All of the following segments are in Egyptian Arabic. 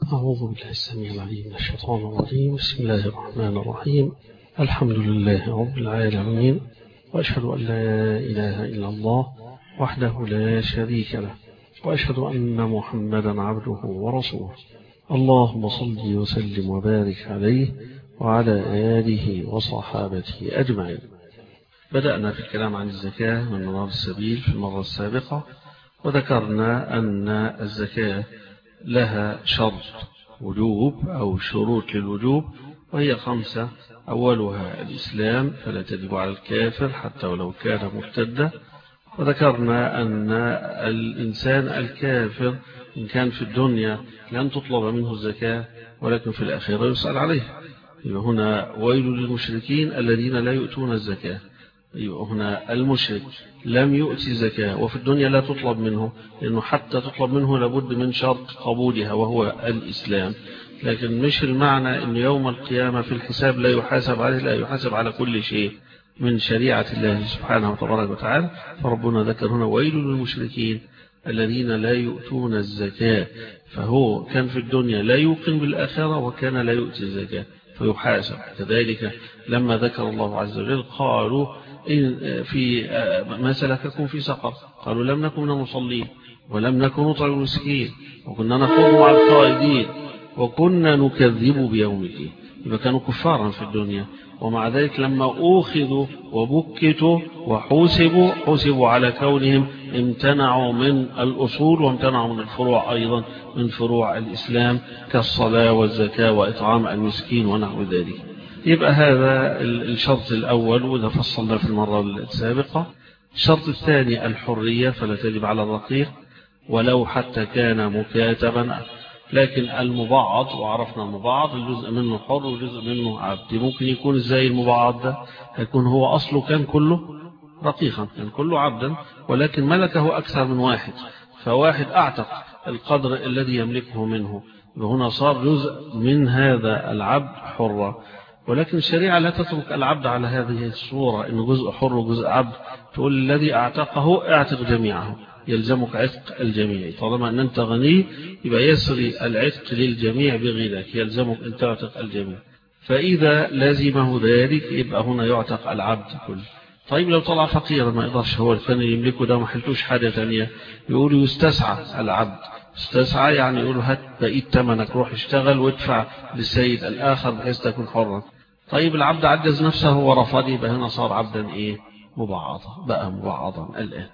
أعوذ بالله السميع العليم من الشيطان الرجيم بسم الله الرحمن الرحيم الحمد لله رب العالمين وأشهد أن لا إله إلا الله وحده لا شريك له وأشهد أن محمدا عبده ورسوله اللهم صل وسلم وبارك عليه وعلى آله وصحابته أجمعين بدأنا في الكلام عن الزكاة من منار السبيل في المرة السابقة وذكرنا أن الزكاة لها شرط وجوب أو شروط للوجوب وهي خمسة أولها الإسلام فلا تجب على الكافر حتى ولو كان مرتدا وذكرنا أن الإنسان الكافر إن كان في الدنيا لن تطلب منه الزكاة ولكن في الآخرة يسأل عليه هنا ويل للمشركين الذين لا يؤتون الزكاة هنا المشرك لم يؤتي زكاة وفي الدنيا لا تطلب منه لأنه حتى تطلب منه لابد من شرط قبولها وهو الإسلام لكن مش المعنى أن يوم القيامة في الحساب لا يحاسب عليه لا يحاسب على كل شيء من شريعة الله سبحانه وتبارك وتعالى فربنا ذكر هنا ويل للمشركين الذين لا يؤتون الزكاة فهو كان في الدنيا لا يوقن بالآخرة وكان لا يؤتي الزكاة فيحاسب كذلك لما ذكر الله عز وجل قالوا إن في ما سلككم في سقر قالوا لم نكن من المصلين ولم نكن نطعم المسكين وكنا نخوض مع القائدين وكنا نكذب بيوم الدين يبقى كانوا كفارا في الدنيا ومع ذلك لما أوخذوا وبكتوا وحوسبوا حوسبوا على كونهم امتنعوا من الأصول وامتنعوا من الفروع أيضا من فروع الإسلام كالصلاة والزكاة وإطعام المسكين ونحو ذلك يبقى هذا الشرط الأول وإذا فصلنا في المرة السابقة الشرط الثاني الحرية فلا تجب على الرقيق ولو حتى كان مكاتبا لكن المبعض وعرفنا المبعض الجزء منه حر وجزء منه عبد ممكن يكون ازاي المبعض ده هيكون هو أصله كان كله رقيقا كان كله عبدا ولكن ملكه أكثر من واحد فواحد أعتق القدر الذي يملكه منه وهنا صار جزء من هذا العبد حرة ولكن الشريعة لا تترك العبد على هذه الصورة إنه جزء حر وجزء عبد تقول الذي أعتقه اعتق جميعه يلزمك عتق الجميع طالما أن أنت غني يبقى يسري العتق للجميع بغناك يلزمك أن تعتق الجميع فإذا لازمه ذلك يبقى هنا يعتق العبد كله طيب لو طلع فقيرا ما يقدرش هو الفن يملكه ده ما حلتوش حاجة ثانية يقول يستسعى العبد استسعى يعني يقول هات بقيت تمنك روح اشتغل وادفع للسيد الآخر بحيث تكون حرا طيب العبد عجز نفسه ورفض يبقى هنا صار عبدا ايه مبعضا بقى مبعضا الآن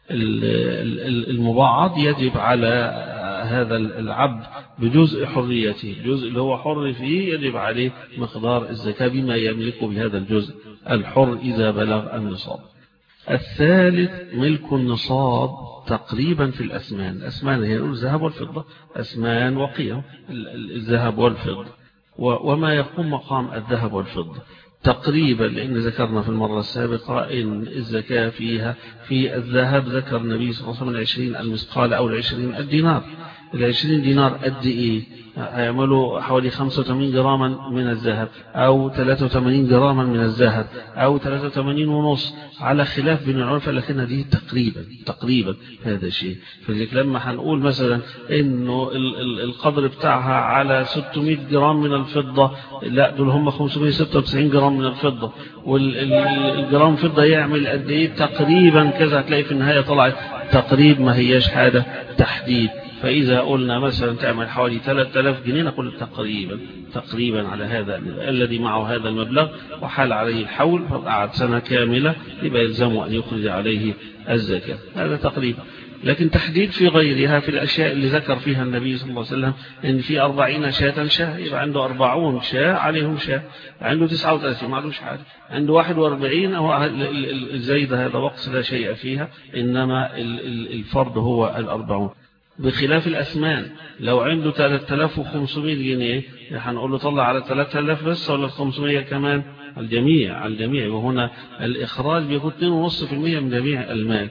المبعض يجب على هذا العبد بجزء حريته الجزء اللي هو حر فيه يجب عليه مقدار الزكاة بما يملك بهذا الجزء الحر إذا بلغ النصاب الثالث ملك النصاب تقريبا في الأسمان الأسمان هي الذهب والفضة أسمان وقيم الذهب والفضة وما يقوم مقام الذهب والفضة تقريبا لأن ذكرنا في المرة السابقة إن الزكاة فيها في الذهب ذكر النبي صلى الله عليه وسلم العشرين المسقال أو العشرين الدينار العشرين دينار قد إيه هيعملوا حوالي 85 جراما من الذهب أو 83 جراما من الذهب أو 83 ونص على خلاف بين العلماء لكن دي تقريبا تقريبا هذا الشيء فلذلك لما هنقول مثلا إنه القدر بتاعها على 600 جرام من الفضة لا دول هم 596 جرام من الفضة والجرام فضة يعمل قد إيه تقريبا كذا هتلاقي في النهاية طلعت تقريب ما هياش حاجة تحديد فإذا قلنا مثلا تعمل حوالي 3000 جنيه نقول تقريبا تقريبا على هذا الذي معه هذا المبلغ وحال عليه الحول فقعد سنة كاملة يبقى يلزمه أن يخرج عليه الزكاة هذا تقريبا لكن تحديد في غيرها في الأشياء اللي ذكر فيها النبي صلى الله عليه وسلم إن في أربعين شاة شاه يبقى عنده أربعون شاة عليهم شاه عنده تسعة وثلاثين ما عندوش حاجة عنده واحد وأربعين هو الزايد هذا وقت لا شيء فيها إنما الفرد هو الأربعون بخلاف الأسمان لو عنده 3500 جنيه هنقول له طلع على 3000 بس ولا 500 كمان الجميع الجميع وهنا الإخراج بيكون 2.5% من جميع المال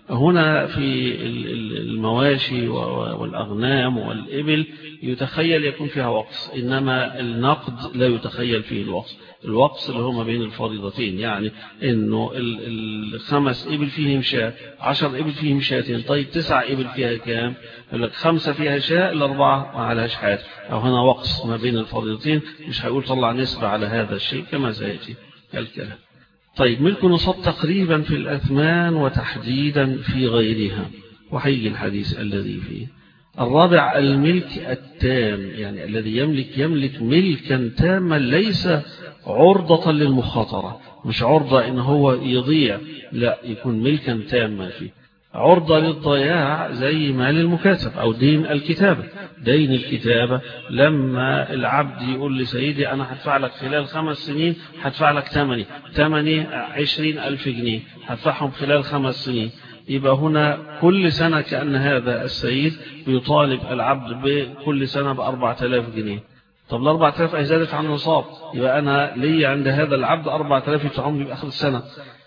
هنا في المواشي والأغنام والإبل يتخيل يكون فيها وقص إنما النقد لا يتخيل فيه الوقص الوقص اللي هو ما بين الفريضتين يعني إنه الخمس إبل فيهم شاة عشر إبل فيهم شاتين طيب تسع إبل فيها كام يقول لك خمسة فيها شاة الأربعة ما عليهاش حاجة أو هنا وقص ما بين الفريضتين مش هيقول طلع نسبة على هذا الشيء كما سيأتي الكلام طيب ملك نصاب تقريبا في الأثمان وتحديدا في غيرها وحي الحديث الذي فيه الرابع الملك التام يعني الذي يملك يملك ملكا تاما ليس عرضة للمخاطرة مش عرضة ان هو يضيع لا يكون ملكا تاما فيه عرضة للضياع زي مال المكاتب أو دين الكتابة دين الكتابة لما العبد يقول لسيدي أنا هدفع لك خلال خمس سنين هدفع لك ثمني ثمني عشرين ألف جنيه هدفعهم خلال خمس سنين يبقى هنا كل سنة كأن هذا السيد بيطالب العبد بكل سنة بأربعة آلاف جنيه طب الأربعة آلاف أي زادت عن نصاب يبقى أنا لي عند هذا العبد أربعة آلاف يدفعهم لي بآخر السنة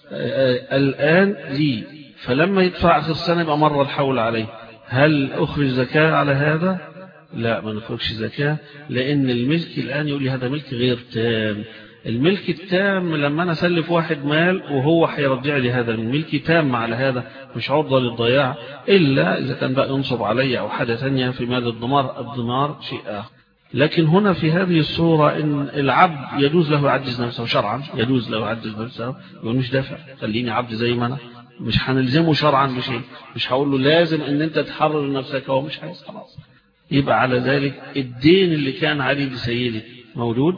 الآن لي فلما يدفع آخر السنة يبقى مر الحول عليه هل أخرج زكاة على هذا لا ما نخرجش زكاة لأن الملك الآن يقول لي هذا ملك غير تام الملك التام لما أنا أسلف واحد مال وهو هيرجع لي هذا الملك تام على هذا مش عرضة للضياع إلا إذا كان بقى ينصب علي أو حاجة ثانية في مال الضمار الضمار شيء آخر لكن هنا في هذه الصورة إن العبد يجوز له يعجز نفسه شرعا يجوز له يعجز نفسه يقول مش دافع خليني عبد زي ما أنا مش هنلزمه شرعا بشيء مش هقول له لازم ان انت تحرر نفسك هو مش عايز خلاص يبقى على ذلك الدين اللي كان عليه لسيدي موجود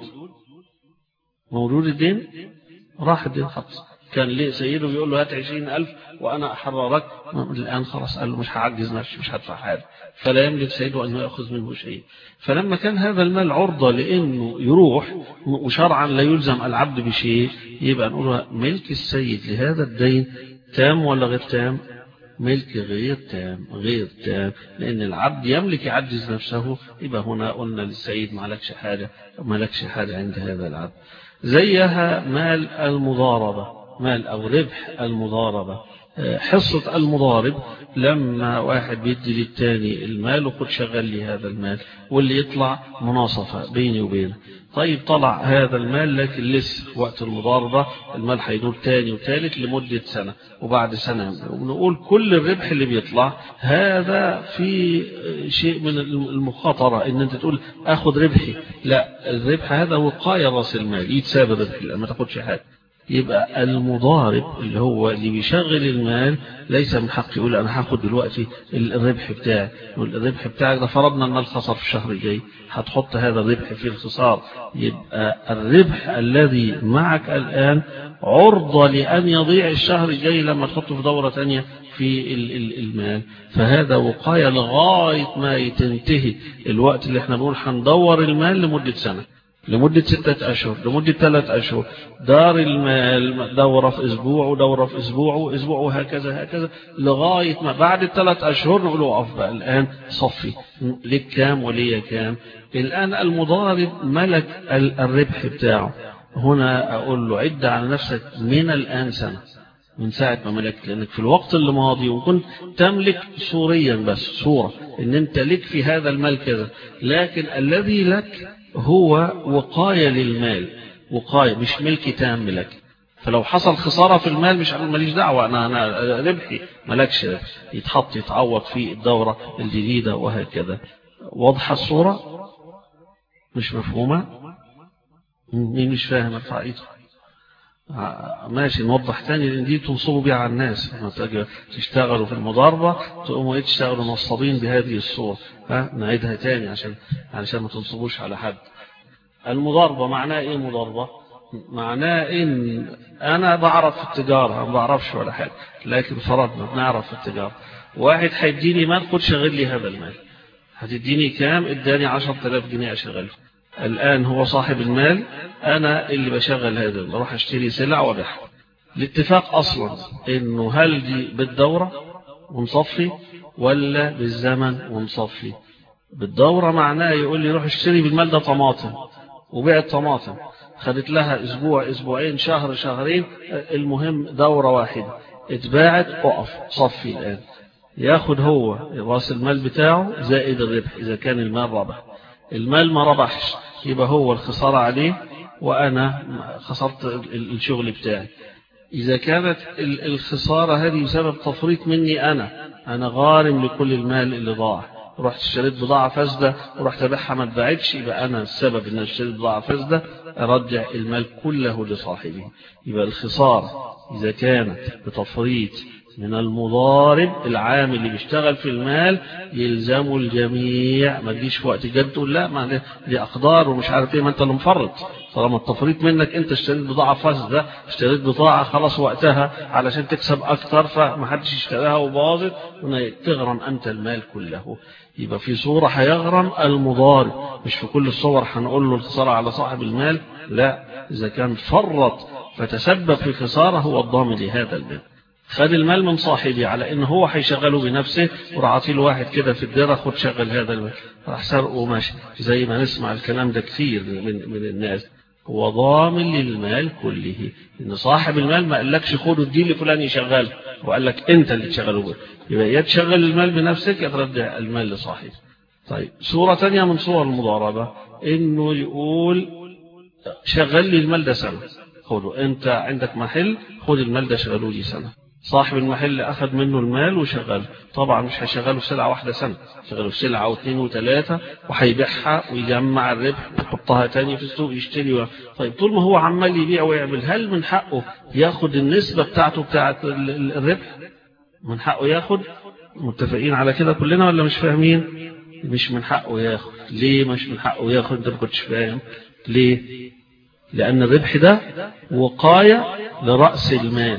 موجود الدين راح الدين خلاص كان ليه سيده بيقول له هات عشرين ألف وأنا أحررك الآن خلاص قال له مش هعجز نفسي مش هدفع حاجة فلا يملك سيده أنه يأخذ منه شيء فلما كان هذا المال عرضة لأنه يروح وشرعا لا يلزم العبد بشيء يبقى نقول ملك السيد لهذا الدين تام ولا غير تام ملك غير تام غير تام لأن العبد يملك يعجز نفسه يبقى هنا قلنا للسيد ما لكش حاجة ما لكش حاجة عند هذا العبد زيها مال المضاربة مال أو ربح المضاربة حصة المضارب لما واحد بيدي للتاني المال وخد شغل لي هذا المال واللي يطلع مناصفة بيني وبينه طيب طلع هذا المال لكن لسه وقت المضاربة المال هيدور تاني وتالت لمدة سنة وبعد سنة ونقول كل الربح اللي بيطلع هذا في شيء من المخاطرة ان انت تقول اخد ربحي لا الربح هذا وقاية راس المال يتساب الربح ما تاخدش حاجة يبقى المضارب اللي هو اللي بيشغل المال ليس من حق يقول أنا هاخد دلوقتي الربح بتاعي يقول الربح بتاعك ده فرضنا أن الخسر في الشهر الجاي هتحط هذا الربح في الخسار يبقى الربح الذي معك الآن عرضة لأن يضيع الشهر الجاي لما تحطه في دورة تانية في المال فهذا وقاية لغاية ما تنتهي الوقت اللي احنا بنقول هندور المال لمدة سنة لمدة ستة أشهر لمدة ثلاثة أشهر دار المال دورة في أسبوع ودورة في أسبوع وأسبوع وهكذا هكذا لغاية ما بعد الثلاث أشهر نقول وقف بقى الآن صفي لك كام ولي كام الآن المضارب ملك الربح بتاعه هنا أقول له عد على نفسك من الآن سنة من ساعة ما ملكت لأنك في الوقت اللي ماضي وكنت تملك صوريا بس صورة إن أنت لك في هذا المال كذا لكن الذي لك هو وقاية للمال وقاية مش ملك تام لك فلو حصل خسارة في المال مش ماليش دعوة أنا, أنا ربحي ملكش يتحط يتعوض في الدورة الجديدة وهكذا واضحة الصورة مش مفهومة مين مش فاهم ارفع ايده ماشي نوضح تاني لان دي تنصبوا بيها على الناس تشتغلوا في المضاربة تقوموا ايه تشتغلوا نصابين بهذه الصورة ها نعيدها تاني عشان علشان ما تنصبوش على حد المضاربة معناها ايه مضاربة معناه ان انا بعرف في التجارة ما بعرفش ولا حاجة لكن فرضنا بنعرف في التجارة واحد هيديني مال خد شغل لي هذا المال هتديني كام اداني 10000 جنيه اشغله الآن هو صاحب المال أنا اللي بشغل هذا بروح أشتري سلع وبيعها الاتفاق أصلا إنه هل دي بالدورة ونصفي ولا بالزمن ونصفي بالدورة معناه يقول لي روح اشتري بالمال ده طماطم وبيع طماطم خدت لها أسبوع أسبوعين شهر شهرين المهم دورة واحدة اتباعت اقف صفي الآن ياخد هو راس المال بتاعه زائد الربح إذا كان المال ربح المال ما ربحش يبقى هو الخسارة عليه وأنا خسرت الشغل بتاعي إذا كانت الخسارة هذه بسبب تفريط مني أنا أنا غارم لكل المال اللي ضاع رحت اشتريت بضاعة فاسدة ورحت ابيعها ما اتباعتش يبقى أنا السبب إن اشتريت بضاعة فاسدة أرجع المال كله لصاحبه يبقى الخسارة إذا كانت بتفريط من المضارب العامل اللي بيشتغل في المال يلزموا الجميع ما تجيش في وقت جد تقول لا ما دي اقدار ومش عارف ايه ما انت اللي مفرط طالما التفريط منك انت اشتريت بضاعه فاسده اشتريت بضاعه خلاص وقتها علشان تكسب اكتر فما حدش اشتراها وباظت تغرم انت المال كله يبقى في صوره هيغرم المضارب مش في كل الصور هنقول له الخساره على صاحب المال لا اذا كان فرط فتسبب في خساره هو الضامن لهذا المال خد المال من صاحبي على ان هو هيشغله بنفسه وراح عطيه واحد كده في الدره خد شغل هذا المال راح سرقه ماشي زي ما نسمع الكلام ده كثير من من الناس هو ضامن للمال كله ان صاحب المال ما قالكش خده اديه لفلان يشغله وقال لك انت اللي تشغله به يبقى يا تشغل المال بنفسك يا ترجع المال لصاحبه طيب صورة تانية من صور المضاربة انه يقول شغل لي المال ده سنة خده انت عندك محل خد المال ده شغله لي سنة صاحب المحل أخذ منه المال وشغله طبعا مش هيشغله في سلعة واحدة سنة شغله في سلعة واثنين وثلاثة وهيبيعها ويجمع الربح ويحطها تاني في السوق يشتري و... طيب طول ما هو عمال يبيع ويعمل هل من حقه ياخد النسبة بتاعته بتاعت الربح من حقه ياخد متفقين على كده كلنا ولا مش فاهمين مش من حقه ياخد ليه مش من حقه ياخد انت ما كنتش فاهم ليه لأن الربح ده وقاية لرأس المال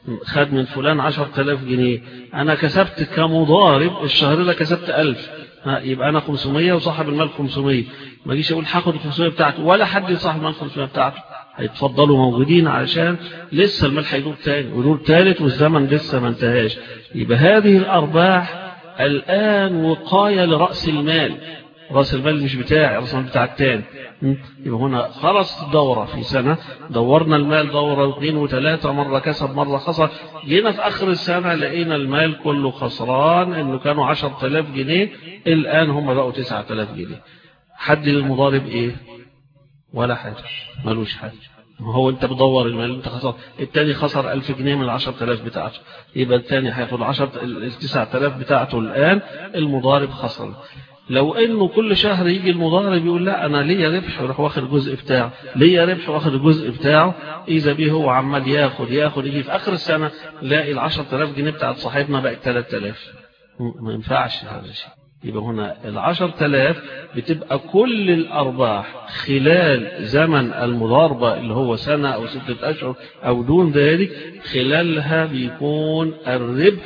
خد من فلان عشر تلاف جنيه أنا كسبت كمضارب الشهر ده كسبت ألف يبقى أنا 500 وصاحب المال 500 ما جيش أقول هاخد ال 500 بتاعته ولا حد صاحب المال 500 بتاعته هيتفضلوا موجودين علشان لسه المال هيدور تاني ودور تالت والزمن لسه ما انتهاش يبقى هذه الأرباح الآن وقاية لرأس المال رأس المال مش بتاعي رأس المال بتاع التاني يبقى هنا خلص الدورة في سنة دورنا المال دورة واثنين وثلاثة مرة كسب مرة خسر جينا في آخر السنة لقينا المال كله خسران إنه كانوا عشر تلاف جنيه الآن هم بقوا تسعة تلاف جنيه حد للمضارب إيه ولا حاجة ملوش حاجة هو انت بدور المال انت خسر التاني خسر ألف جنيه من العشر تلاف بتاعته يبقى التاني هياخد عشر التسع تلاف بتاعته الآن المضارب خسر لو انه كل شهر يجي المضارب يقول لا انا ليا ربح ويروح واخد الجزء بتاعه ليا ربح واخد الجزء بتاعه اذا به هو عمال ياخد ياخد يجي في اخر السنه لاقي ال 10000 جنيه بتاعت صاحبنا بقت 3000 ما ينفعش هذا الشيء يبقى هنا ال 10000 بتبقى كل الارباح خلال زمن المضاربه اللي هو سنه او سته اشهر او دون ذلك خلالها بيكون الربح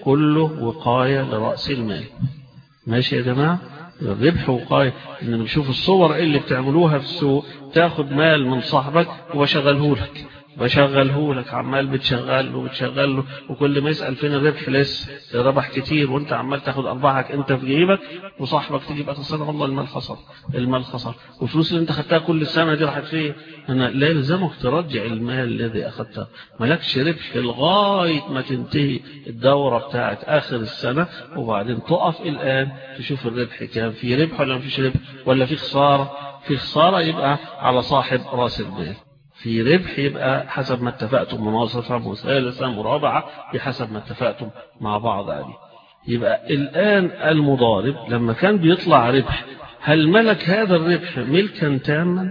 كله وقايه لراس المال ماشي يا جماعة الربح وقاية ان نشوف الصور اللي بتعملوها في السوق تاخد مال من صاحبك وبشغله لك بشغله لك عمال بتشغل له بتشغل له وكل ما يسأل فين الربح لسه ربح كتير وانت عمال تاخد ارباحك انت في جيبك وصاحبك تيجي بقى تصدق والله المال خسر المال خسر والفلوس اللي انت خدتها كل السنه دي راحت فين انا لا يلزمك ترجع المال الذي اخذته مالكش ربح لغايه ما تنتهي الدوره بتاعت اخر السنه وبعدين تقف الان تشوف الربح كان في ربح ولا ما فيش ربح ولا في خساره في خساره يبقى على صاحب راس المال في ربح يبقى حسب ما اتفقتم مناصفة مثالثة مرابعة بحسب ما اتفقتم مع بعض عليه يبقى الآن المضارب لما كان بيطلع ربح هل ملك هذا الربح ملكا تاما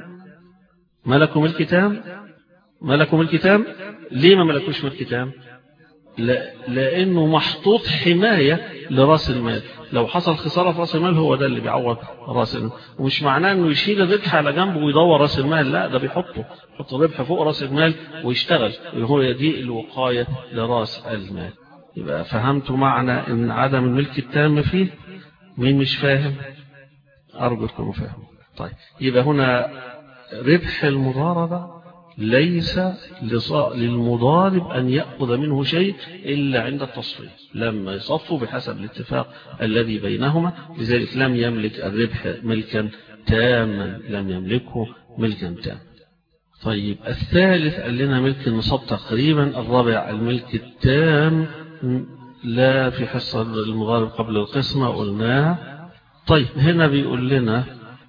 ملكه ملك تام ملكه ملك تام ليه ما ملكوش ملك تام لا لأنه محطوط حماية لراس المال لو حصل خسارة في راس المال هو ده اللي بيعوض راس المال ومش معناه انه يشيل الربح على جنبه ويدور راس المال لا ده بيحطه يحط الربح فوق راس المال ويشتغل هو دي الوقاية لراس المال يبقى فهمتوا معنى ان عدم الملك التام فيه مين مش فاهم ارجو تكونوا فاهموا طيب يبقى هنا ربح المضاربة ليس للمضارب أن يأخذ منه شيء إلا عند التصفية لما يصفوا بحسب الاتفاق الذي بينهما لذلك لم يملك الربح ملكا تاما لم يملكه ملكا تاما طيب الثالث قال لنا ملك النصاب تقريبا الرابع الملك التام لا في حصة المغارب قبل القسمة قلناها طيب هنا بيقول لنا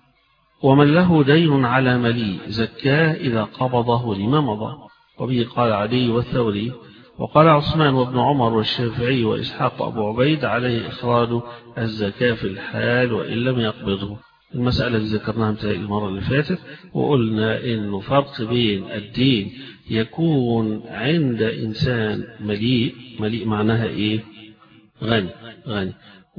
ومن له دين على ملي زكاه إذا قبضه لما مضى وبه قال علي والثوري وقال عثمان وابن عمر والشافعي وإسحاق وأبو عبيد عليه إخراج الزكاة في الحال وإن لم يقبضه المسألة اللي ذكرناها مثل المرة اللي فاتت وقلنا إنه فرق بين الدين يكون عند إنسان مليء مليء معناها إيه غني غني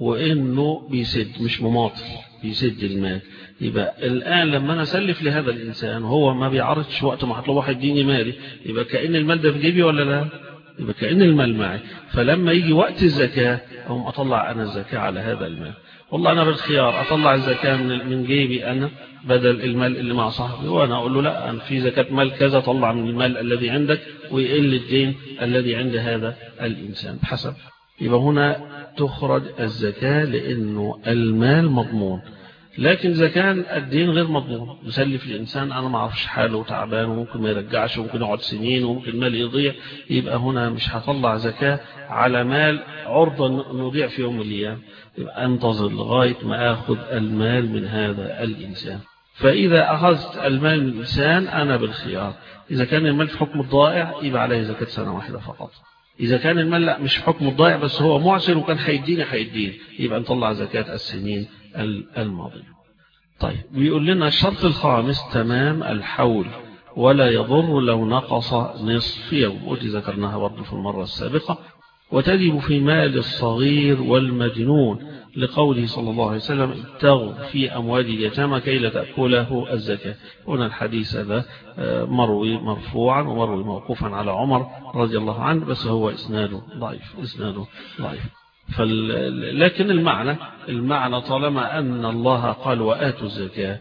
وإنه بيسد مش مماطل بيسد المال يبقى الآن لما أنا أسلف لهذا الإنسان وهو ما بيعرضش وقت ما هطلب واحد ديني مالي يبقى كأن المال ده في جيبي ولا لا يبقى كأن المال معي فلما يجي وقت الزكاة أقوم أطلع أنا الزكاة على هذا المال والله أنا بالخيار أطلع الزكاة من من جيبي أنا بدل المال اللي مع صاحبي وأنا أقول له لا أنا في زكاة مال كذا طلع من المال الذي عندك ويقل الدين الذي عند هذا الإنسان بحسب يبقى هنا تخرج الزكاة لأنه المال مضمون لكن إذا كان الدين غير مضمون مسلف الإنسان أنا ما أعرفش حاله تعبان وممكن ما يرجعش وممكن يقعد سنين وممكن المال يضيع يبقى هنا مش هطلع زكاة على مال عرضة نضيع في يوم من الأيام يبقى أنتظر لغاية ما أخذ المال من هذا الإنسان فإذا أخذت المال من الإنسان أنا بالخيار إذا كان المال في حكم الضائع يبقى عليه زكاة سنة واحدة فقط إذا كان المال لا مش في حكم الضائع بس هو معسر وكان هيديني هيديني يبقى نطلع زكاة السنين الماضية طيب بيقول لنا الشرط الخامس تمام الحول ولا يضر لو نقص نصف يوم ودي ذكرناها برضه في المرة السابقة وتجب في مال الصغير والمجنون لقوله صلى الله عليه وسلم ابتغوا في أموال اليتامى كي لا تأكله الزكاة هنا الحديث هذا مروي مرفوعا ومروي موقوفا على عمر رضي الله عنه بس هو إسناده ضعيف إسناده ضعيف فال... لكن المعنى المعنى طالما أن الله قال وآتوا الزكاة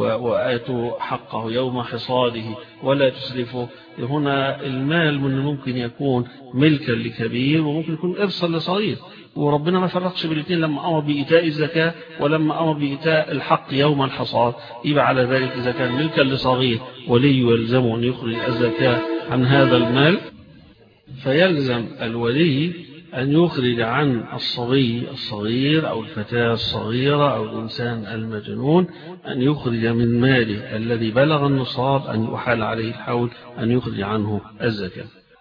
وآتوا حقه يوم حصاده ولا تسرفوا هنا المال من ممكن يكون ملكا لكبير وممكن يكون إرصا لصغير وربنا ما فرقش بالاثنين لما أمر بإيتاء الزكاة ولما أمر بإيتاء الحق يوم الحصاد يبقى على ذلك إذا كان ملكا لصغير ولي يلزمه أن يخرج الزكاة عن هذا المال فيلزم الولي أن يخرج عن الصبي الصغير أو الفتاة الصغيرة أو الإنسان المجنون أن يخرج من ماله الذي بلغ النصاب أن يحال عليه الحول أن يخرج عنه الزكاة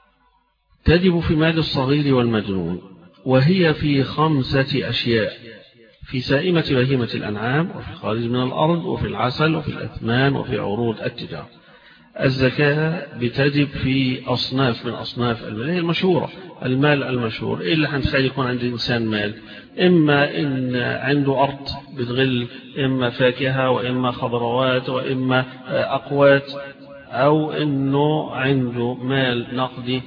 تجب في مال الصغير والمجنون وهي في خمسة أشياء في سائمة بهيمة الأنعام وفي الخارج من الأرض وفي العسل وفي الأثمان وفي عروض التجارة الزكاة بتجب في أصناف من أصناف المال هي المشهورة المال المشهور إيه اللي هنتخيل يكون عند إنسان مال إما إن عنده أرض بتغل إما فاكهة وإما خضروات وإما أقوات أو إنه عنده مال نقدي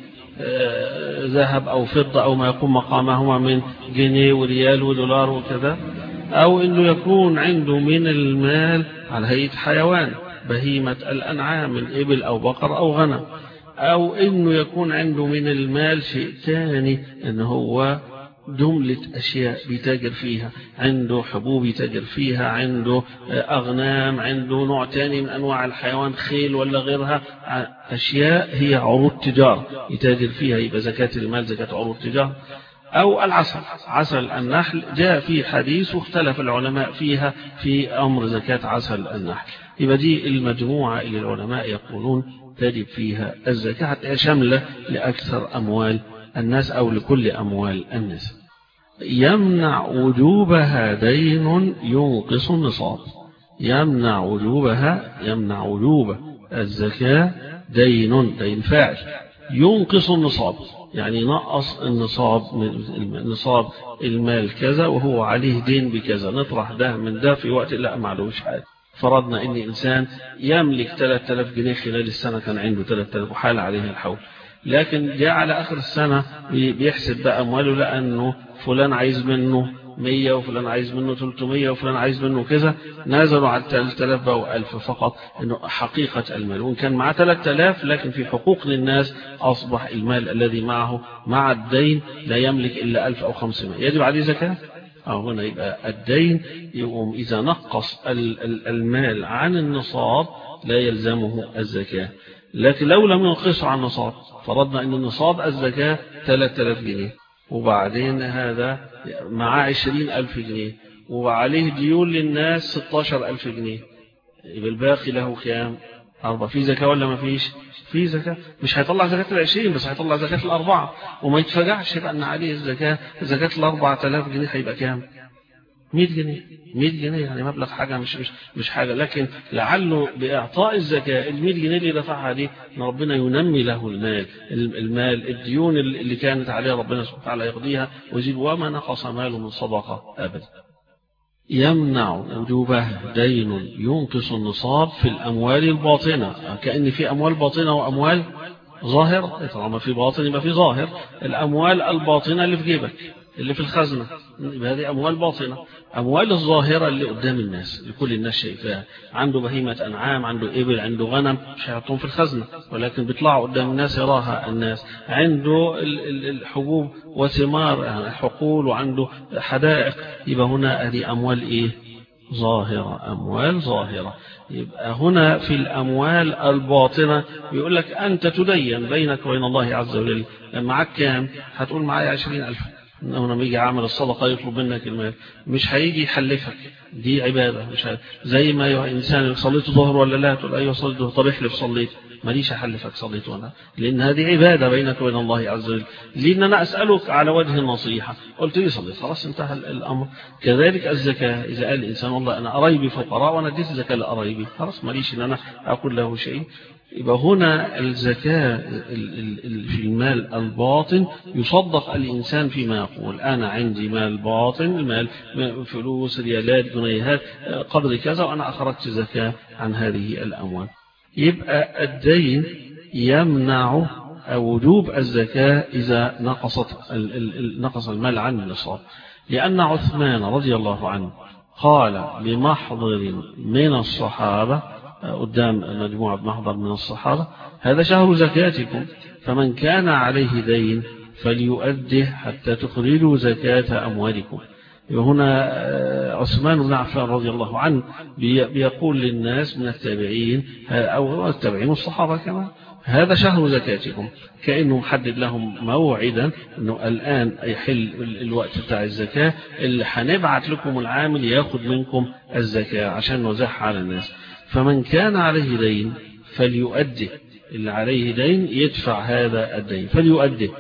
ذهب أو فضة أو ما يقوم مقامهما من جنيه وريال ودولار وكذا أو إنه يكون عنده من المال على هيئة حيوان بهيمة الأنعام من إبل أو بقر أو غنم أو إنه يكون عنده من المال شيء ثاني إنه هو جملة أشياء بيتاجر فيها عنده حبوب يتاجر فيها عنده أغنام عنده نوع تاني من أنواع الحيوان خيل ولا غيرها أشياء هي عروض تجارة يتاجر فيها يبقى زكاة المال زكاة عروض تجارة أو العسل عسل النحل جاء في حديث واختلف العلماء فيها في أمر زكاة عسل النحل يبقى دي المجموعة اللي العلماء يقولون تجب فيها الزكاة شاملة لأكثر أموال الناس أو لكل أموال الناس يمنع وجوبها دين ينقص النصاب يمنع وجوبها يمنع وجوب الزكاة دين دين فاعل ينقص النصاب يعني نقص النصاب نصاب المال كذا وهو عليه دين بكذا نطرح ده من ده في وقت لا معلوش حاجة فرضنا ان انسان يملك 3000 جنيه خلال السنة كان عنده 3000 وحال عليه الحول لكن جاء على اخر السنة بيحسب بقى امواله لانه فلان عايز منه 100 وفلان عايز منه 300 وفلان عايز منه كذا نزلوا على 3000 بقوا 1000 فقط انه حقيقة المال وان كان معاه 3000 لكن في حقوق للناس اصبح المال الذي معه مع الدين لا يملك الا 1000 او 500 يجب عليه زكاة أو هنا يبقى الدين يقوم إذا نقص المال عن النصاب لا يلزمه الزكاة لكن لو لم ينقصه عن النصاب فرضنا أن النصاب الزكاة 3000 جنيه وبعدين هذا معاه 20000 جنيه وعليه ديون للناس 16000 جنيه يبقى الباقي له كام أربعة في زكاة ولا ما فيش في زكاة مش هيطلع زكاة العشرين بس هيطلع زكاة الأربعة وما يتفجعش يبقى أن عليه الزكاة زكاة الأربعة آلاف جنيه هيبقى كام 100 جنيه 100 جنيه يعني مبلغ حاجة مش مش مش حاجة لكن لعله بإعطاء الزكاة ال 100 جنيه اللي دفعها دي ان ربنا ينمي له المال المال الديون اللي كانت عليه ربنا سبحانه وتعالى يقضيها ويزيد وما نقص ماله من صدقة أبدا يمنع وجوبه دين ينقص النصاب في الأموال الباطنة كأن في أموال باطنة وأموال ظاهرة طالما في باطن يبقى في ظاهر الأموال الباطنة اللي في جيبك اللي في الخزنة يبقى هذه أموال باطنة أموال الظاهرة اللي قدام الناس اللي كل الناس شايفاها عنده بهيمة أنعام عنده إبل عنده غنم مش هيحطهم في الخزنة ولكن بيطلعوا قدام الناس يراها الناس عنده الحبوب وثمار يعني حقول وعنده حدائق يبقى هنا هذه أموال إيه ظاهرة أموال ظاهرة يبقى هنا في الأموال الباطنة بيقول لك أنت تدين بينك وبين الله عز وجل معك كام هتقول معايا عشرين ألف انه لما يجي عامل الصدقه يطلب منك المال مش هيجي يحلفك دي عباده مش هي... زي ما انسان صليت ظهر ولا لا تقول ايوه صليت ظهر طب احلف صليت ماليش احلفك صليت وانا لان هذه عباده بينك وبين الله عز وجل لان انا اسالك على وجه النصيحه قلت لي صليت خلاص انتهى الامر كذلك الزكاه اذا قال الانسان والله انا قرايبي فقراء وانا اديت زكاه لقرايبي خلاص ماليش ان انا اقول له شيء يبقى هنا الزكاة في المال الباطن يصدق الإنسان فيما يقول أنا عندي مال باطن المال فلوس ريالات جنيهات قدر كذا وأنا أخرجت زكاة عن هذه الأموال يبقى الدين يمنع وجوب الزكاة إذا نقصت نقص المال عن النصاب لأن عثمان رضي الله عنه قال لمحضر من الصحابة قدام مجموعة محضر من الصحابة هذا شهر زكاتكم فمن كان عليه دين فليؤده حتى تخرجوا زكاة أموالكم وهنا عثمان بن عفان رضي الله عنه بيقول للناس من التابعين أو التابعين الصحابة كمان هذا شهر زكاتكم كأنه محدد لهم موعدا أنه الآن يحل الوقت بتاع الزكاة اللي هنبعت لكم العامل ياخد منكم الزكاة عشان نوزعها على الناس فمن كان عليه دين فليؤده اللي عليه دين يدفع هذا الدين فليؤده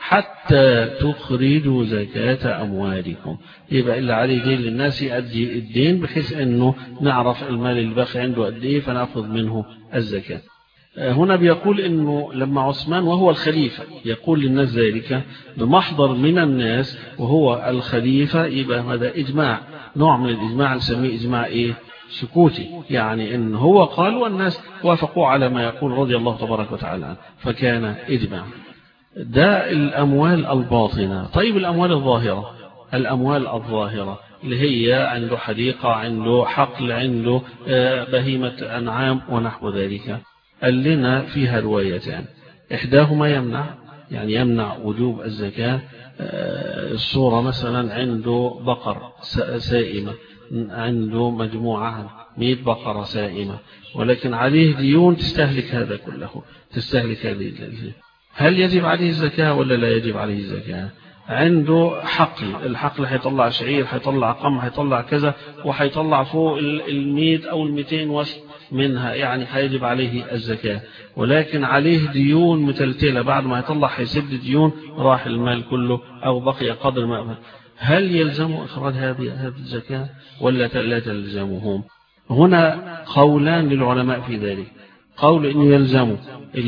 حتى تخرجوا زكاة أموالكم يبقى اللي عليه دين للناس يؤدي الدين بحيث أنه نعرف المال اللي باقي عنده قد إيه فنأخذ منه الزكاة هنا بيقول أنه لما عثمان وهو الخليفة يقول للناس ذلك بمحضر من الناس وهو الخليفة يبقى هذا إجماع نوع من الإجماع نسميه إجماع إيه سكوتي يعني ان هو قال والناس وافقوا على ما يقول رضي الله تبارك وتعالى عنه فكان إجماع ده الأموال الباطنة طيب الأموال الظاهرة الأموال الظاهرة اللي هي عنده حديقة عنده حقل عنده بهيمة أنعام ونحو ذلك قال لنا فيها روايتان إحداهما يمنع يعني يمنع وجوب الزكاة الصورة مثلا عنده بقر سائمة عنده مجموعة 100 بقرة سائمة ولكن عليه ديون تستهلك هذا كله تستهلك هذه هل يجب عليه الزكاة ولا لا يجب عليه الزكاة عنده حقل الحقل هيطلع شعير هيطلع قمح هيطلع كذا وهيطلع فوق المئة أو المئتين وسط منها يعني هيجب عليه الزكاة ولكن عليه ديون متلتلة بعد ما يطلع هيسد ديون راح المال كله أو بقي قدر ما هل يلزم إخراج هذه الزكاة ولا لا تلزمهم هنا قولان للعلماء في ذلك قول إنه يلزم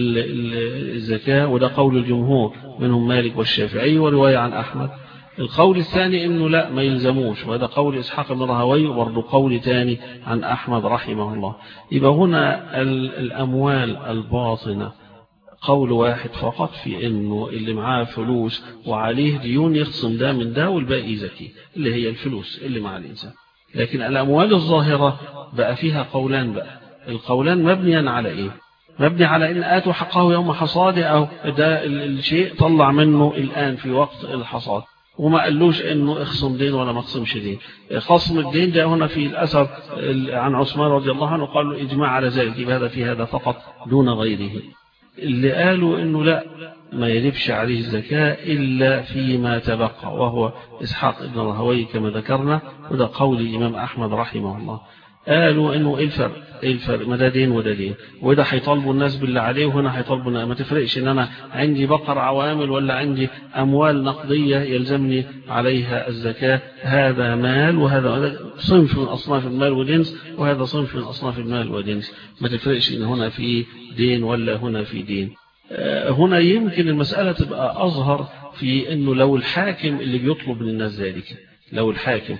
الزكاة وده قول الجمهور منهم مالك والشافعي ورواية عن أحمد القول الثاني إنه لا ما يلزموش وهذا قول إسحاق بن رهوي وبرضه قول ثاني عن أحمد رحمه الله يبقى هنا الأموال الباطنة قول واحد فقط في انه اللي معاه فلوس وعليه ديون يخصم ده من ده والباقي زكي اللي هي الفلوس اللي مع الانسان لكن الاموال الظاهرة بقى فيها قولان بقى القولان مبنيا على ايه مبني على ان اتوا حقه يوم حصاده او ده الشيء طلع منه الان في وقت الحصاد وما قالوش انه اخصم دين ولا ما اخصمش دين خصم الدين ده هنا في الاثر عن عثمان رضي الله عنه قال له اجماع على ذلك هذا في هذا فقط دون غيره اللي قالوا انه لا ما يجبش عليه الزكاة إلا فيما تبقى وهو إسحاق ابن الهوي كما ذكرنا وده قول الإمام أحمد رحمه الله قالوا انه ايه الفرق ايه الفرق ما ده دين وده دين وده هيطالبوا الناس باللي عليه وهنا هيطالبوا ما تفرقش ان انا عندي بقر عوامل ولا عندي اموال نقديه يلزمني عليها الزكاه هذا مال وهذا صنف من اصناف المال وجنس وهذا صنف من اصناف المال وجنس ما تفرقش ان هنا في دين ولا هنا في دين هنا يمكن المساله تبقى اظهر في انه لو الحاكم اللي بيطلب من الناس ذلك لو الحاكم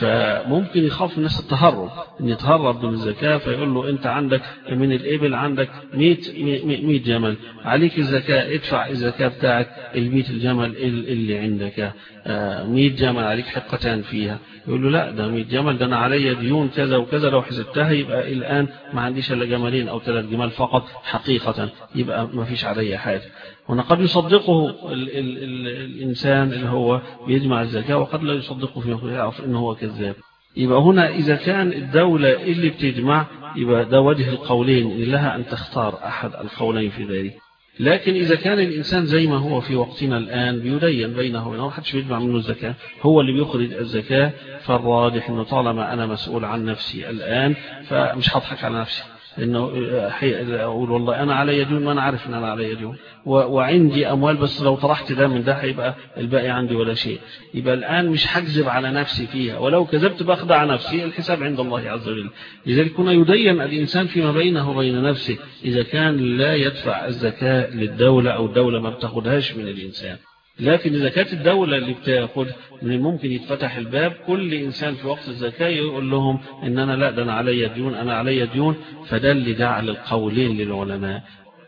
فممكن يخاف الناس التهرب ان يتهرب من الزكاة فيقول له انت عندك من الابل عندك 100 100 جمل عليك الزكاة ادفع الزكاة بتاعك ال 100 الجمل اللي عندك 100 جمل عليك حقتان فيها يقول له لا ده 100 جمل ده انا عليا ديون كذا وكذا لو حسبتها يبقى الان ما عنديش الا جملين او ثلاث جمال فقط حقيقة يبقى ما فيش عليا حاجة هنا قد يصدقه ال ال ال الإنسان اللي هو بيجمع الزكاة وقد لا يصدقه فيما يعرف إنه هو كذاب يبقى هنا إذا كان الدولة اللي بتجمع يبقى ده وجه القولين اللي لها أن تختار أحد القولين في ذلك لكن إذا كان الإنسان زي ما هو في وقتنا الآن بيدين بينه وبينه ما حدش بيجمع منه الزكاة هو اللي بيخرج الزكاة فالراجح أنه طالما أنا مسؤول عن نفسي الآن فمش هضحك على نفسي انه اقول والله انا علي ديون ما انا عارف ان انا علي ديون وعندي اموال بس لو طرحت ده من ده هيبقى الباقي عندي ولا شيء يبقى الان مش هكذب على نفسي فيها ولو كذبت بخدع نفسي الحساب عند الله عز وجل لذلك هنا يدين الانسان فيما بينه وبين نفسه اذا كان لا يدفع الزكاه للدوله او الدوله ما بتاخدهاش من الانسان لكن إذا كانت الدولة اللي بتاخد من الممكن يتفتح الباب كل إنسان في وقت الزكاة يقول لهم إن أنا لا ده أنا علي ديون أنا علي ديون فده اللي جعل القولين للعلماء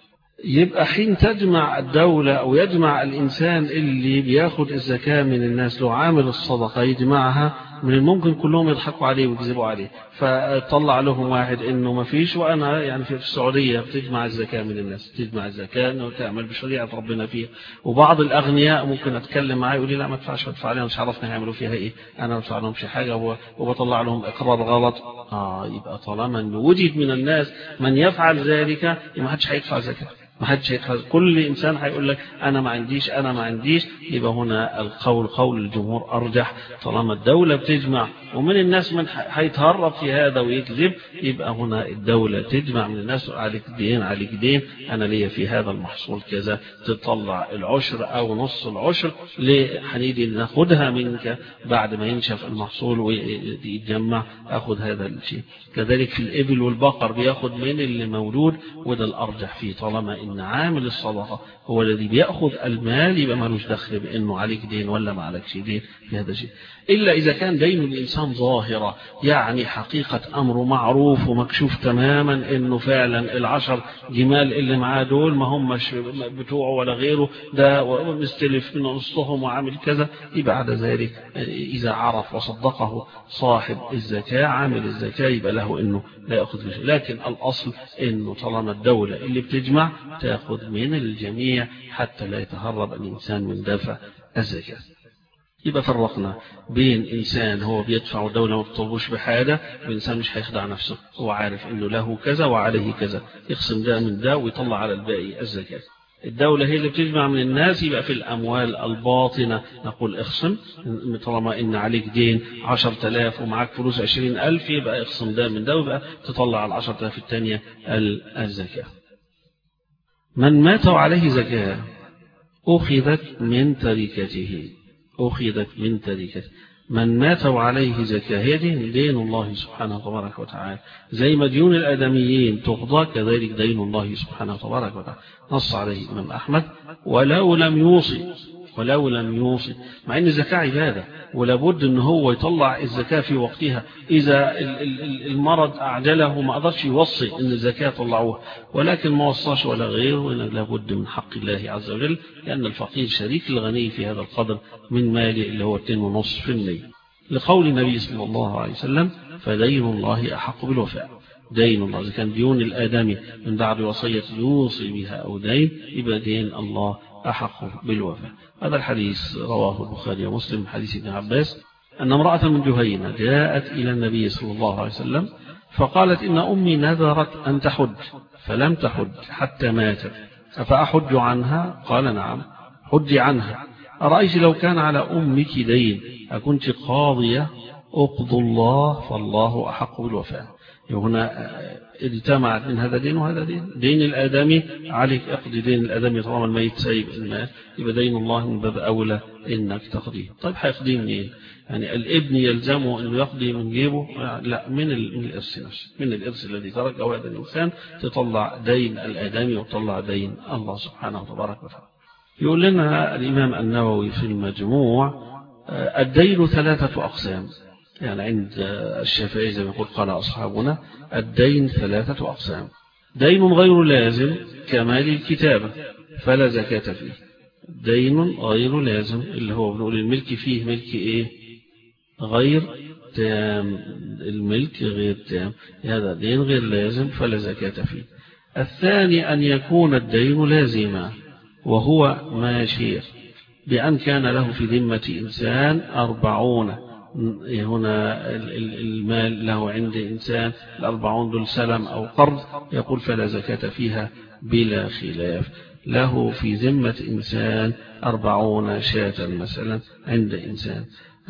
يبقى حين تجمع الدولة أو يجمع الإنسان اللي بياخد الزكاة من الناس لو عامل الصدقة يجمعها من الممكن كلهم يضحكوا عليه ويكذبوا عليه فطلع لهم واحد انه ما فيش وانا يعني في السعوديه بتجمع الزكاه من الناس تجمع الزكاه انه تعمل بشريعه ربنا فيها وبعض الاغنياء ممكن اتكلم معاه يقول لي لا ما تدفعش ادفع عليهم مش عرفنا هيعملوا فيها ايه انا ما بدفع لهمش حاجه وبطلع لهم اقرار غلط اه يبقى طالما انه وجد من الناس من يفعل ذلك ما حدش هيدفع زكاه ما حدش هيتخذ كل إنسان هيقول لك أنا ما عنديش أنا ما عنديش يبقى هنا القول قول الجمهور أرجح طالما الدولة بتجمع ومن الناس من هيتهرب في هذا ويكذب يبقى هنا الدولة تجمع من الناس عليك دين عليك دين أنا ليا في هذا المحصول كذا تطلع العشر أو نص العشر ليه هنيجي ناخدها منك بعد ما ينشف المحصول ويتجمع أخذ هذا الشيء كذلك في الإبل والبقر بياخد من اللي مولود وده الأرجح فيه طالما إن عامل الصدقة هو الذي بيأخذ المال يبقى مالوش دخل بأنه عليك دين ولا ما عليكش دين في هذا الشيء إلا إذا كان دين الإنسان ظاهرة يعني حقيقة أمره معروف ومكشوف تماما إنه فعلا العشر جمال اللي معاه دول ما هم بتوعه ولا غيره ده مستلف من نصهم وعامل كذا يبقى بعد ذلك إذا عرف وصدقه صاحب الزكاة عامل الزكاة يبقى له إنه لا يأخذ بشيء لكن الأصل إنه طالما الدولة اللي بتجمع تأخذ من الجميع حتى لا يتهرب الإنسان من دفع الزكاة يبقى فرقنا بين إنسان هو بيدفع الدولة ما بتطلبوش بحاجة وإنسان مش هيخدع نفسه هو عارف إنه له كذا وعليه كذا يقسم ده من ده ويطلع على الباقي الزكاة الدولة هي اللي بتجمع من الناس يبقى في الأموال الباطنة نقول اخصم طالما إن عليك دين عشر تلاف ومعاك فلوس عشرين ألف يبقى اخصم ده من ده ويبقى تطلع على العشر تلاف التانية الزكاة من مات وعليه زكاة أخذت من تركته أخذت من تركته من مات وعليه زكاة هي دين دين الله سبحانه تبارك وتعالى زي ما ديون الآدميين تقضى كذلك دين الله سبحانه تبارك وتعالى نص عليه الإمام أحمد ولو لم يوصي ولو لم يوصي مع أن الزكاة عبادة ولابد أن هو يطلع الزكاة في وقتها إذا المرض أعجله ما قدرش يوصي أن الزكاة طلعوها ولكن ما وصاش ولا غيره لابد من حق الله عز وجل لأن الفقير شريك الغني في هذا القدر من ماله اللي هو 2.5% لقول النبي صلى الله عليه وسلم فدين الله أحق بالوفاء دين الله إذا كان ديون الآدمي من بعد وصية يوصي بها أو دين يبقى دين الله أحق بالوفاء هذا الحديث رواه البخاري ومسلم حديث ابن عباس أن امرأة من جهينة جاءت إلى النبي صلى الله عليه وسلم فقالت إن أمي نذرت أن تحج فلم تحج حتى ماتت أفأحج عنها قال نعم حج عنها أرأيت لو كان على أمك دين أكنت قاضية أقض الله فالله أحق بالوفاء هنا اجتمعت من هذا دين وهذا دين دين الآدمي عليك اقضي دين الآدمي طالما الميت سايب المال يبقى دين الله من باب أولى إنك تقضيه طيب هيقضيه منين يعني الابن يلزمه أنه يقضي من جيبه لا من من الإرث نفسه من الإرث الذي تركه هذا الإنسان تطلع دين الآدمي وتطلع دين الله سبحانه وتبارك وتعالى يقول لنا الإمام النووي في المجموع الدين ثلاثة أقسام يعني عند الشافعي زي ما يقول قال أصحابنا الدين ثلاثة أقسام دين غير لازم كمال الكتابة فلا زكاة فيه دين غير لازم اللي هو بنقول الملك فيه ملك إيه غير تام الملك غير تام هذا دين غير لازم فلا زكاة فيه الثاني أن يكون الدين لازما وهو ماشير بأن كان له في ذمة إنسان أربعون هنا المال له عند إنسان الأربعون دول سلم أو قرض يقول فلا زكاة فيها بلا خلاف له في ذمة إنسان أربعون شاة مثلا عند إنسان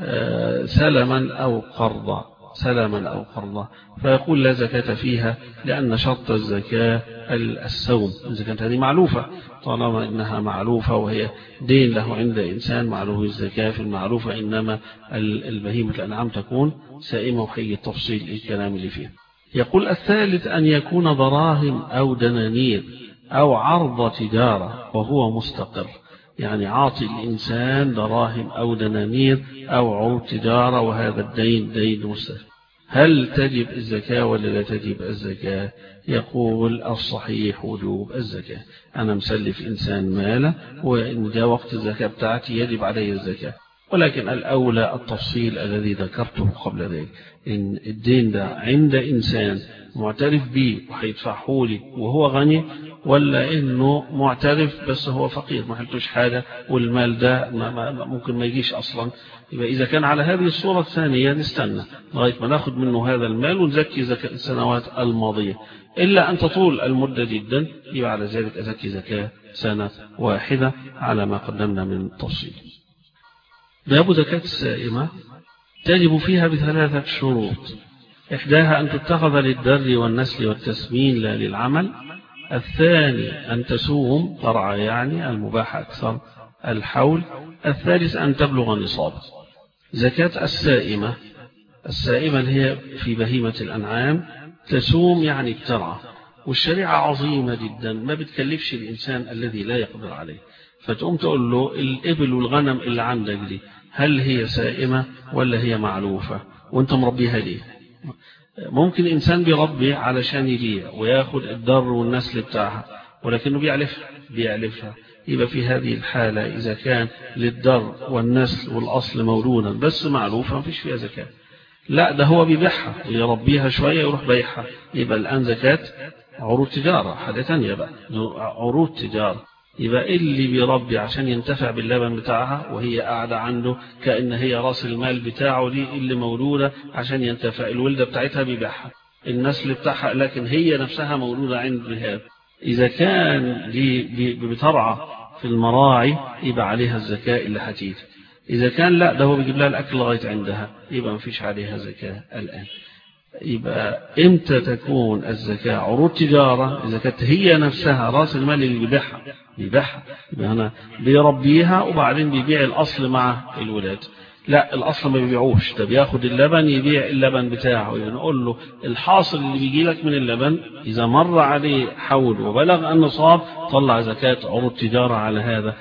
سلما أو قرضا سلما أو قرضا فيقول لا زكاة فيها لأن شرط الزكاة السوم الزكاة هذه معلوفة طالما إنها معلوفة وهي دين له عند إنسان معلوف الزكاة في المعلوفة إنما البهيمة الأنعام تكون سائمة وحي التفصيل الكلام اللي فيه يقول الثالث أن يكون دراهم أو دنانير أو عرض تجارة وهو مستقر يعني عاطي الإنسان دراهم أو دنانير أو عروض تجارة وهذا الدين دين مستقر هل تجب الزكاة ولا لا تجب الزكاة يقول الصحيح وجوب الزكاة أنا مسلف إنسان ماله وإن جاء وقت الزكاة بتاعتي يجب عليه الزكاة ولكن الأولى التفصيل الذي ذكرته قبل ذلك إن الدين ده عند إنسان معترف به وهيدفعه لي وهو غني ولا إنه معترف بس هو فقير ما حلتوش حاجة والمال ده ما ما ممكن ما يجيش أصلا يبقى إذا كان على هذه الصورة الثانية نستنى لغاية ما ناخد منه هذا المال ونزكي زكاة السنوات الماضية إلا أن تطول المدة جدا يبقى على ذلك أزكي زكاة سنة واحدة على ما قدمنا من تفصيل باب زكاة السائمة تجب فيها بثلاثة شروط إحداها أن تتخذ للدر والنسل والتسمين لا للعمل الثاني أن تسوم ترعى يعني المباح أكثر الحول الثالث أن تبلغ النصاب زكاة السائمة السائمة اللي هي في بهيمة الأنعام تسوم يعني بترعى والشريعة عظيمة جدا ما بتكلفش الإنسان الذي لا يقدر عليه فتقوم تقول له الإبل والغنم اللي عندك دي هل هي سائمة ولا هي معلوفة وانت مربيها ليه ممكن إنسان بيربي علشان يبيع وياخد الدر والنسل بتاعها ولكنه بيعلفها بيعلفها يبقى في هذه الحالة إذا كان للدر والنسل والأصل مولودا بس معلوفة ما فيش فيها زكاة لا ده هو بيبيعها ويربيها شوية يروح بيعها يبقى الآن زكاة عروض تجارة حاجة تانية بقى عروض تجارة يبقى اللي بيربي عشان ينتفع باللبن بتاعها وهي قاعدة عنده كأن هي راس المال بتاعه دي اللي مولودة عشان ينتفع الولدة بتاعتها بيبيعها النسل بتاعها لكن هي نفسها مولودة عند هذا إذا كان دي بترعى في المراعي يبقى عليها الزكاة اللي هتيجي إذا كان لا ده هو بيجيب لها الأكل لغاية عندها يبقى مفيش عليها زكاة الآن يبقى امتى تكون الزكاة عروض تجارة إذا كانت هي نفسها راس المال اللي بيبيعها بيبيعها يبقى هنا بيربيها وبعدين بيبيع الأصل مع الولاد لا الأصل ما بيبيعوش ده بياخد اللبن يبيع اللبن بتاعه يعني نقول له الحاصل اللي بيجي لك من اللبن إذا مر عليه حول وبلغ النصاب طلع زكاة عروض تجارة على هذا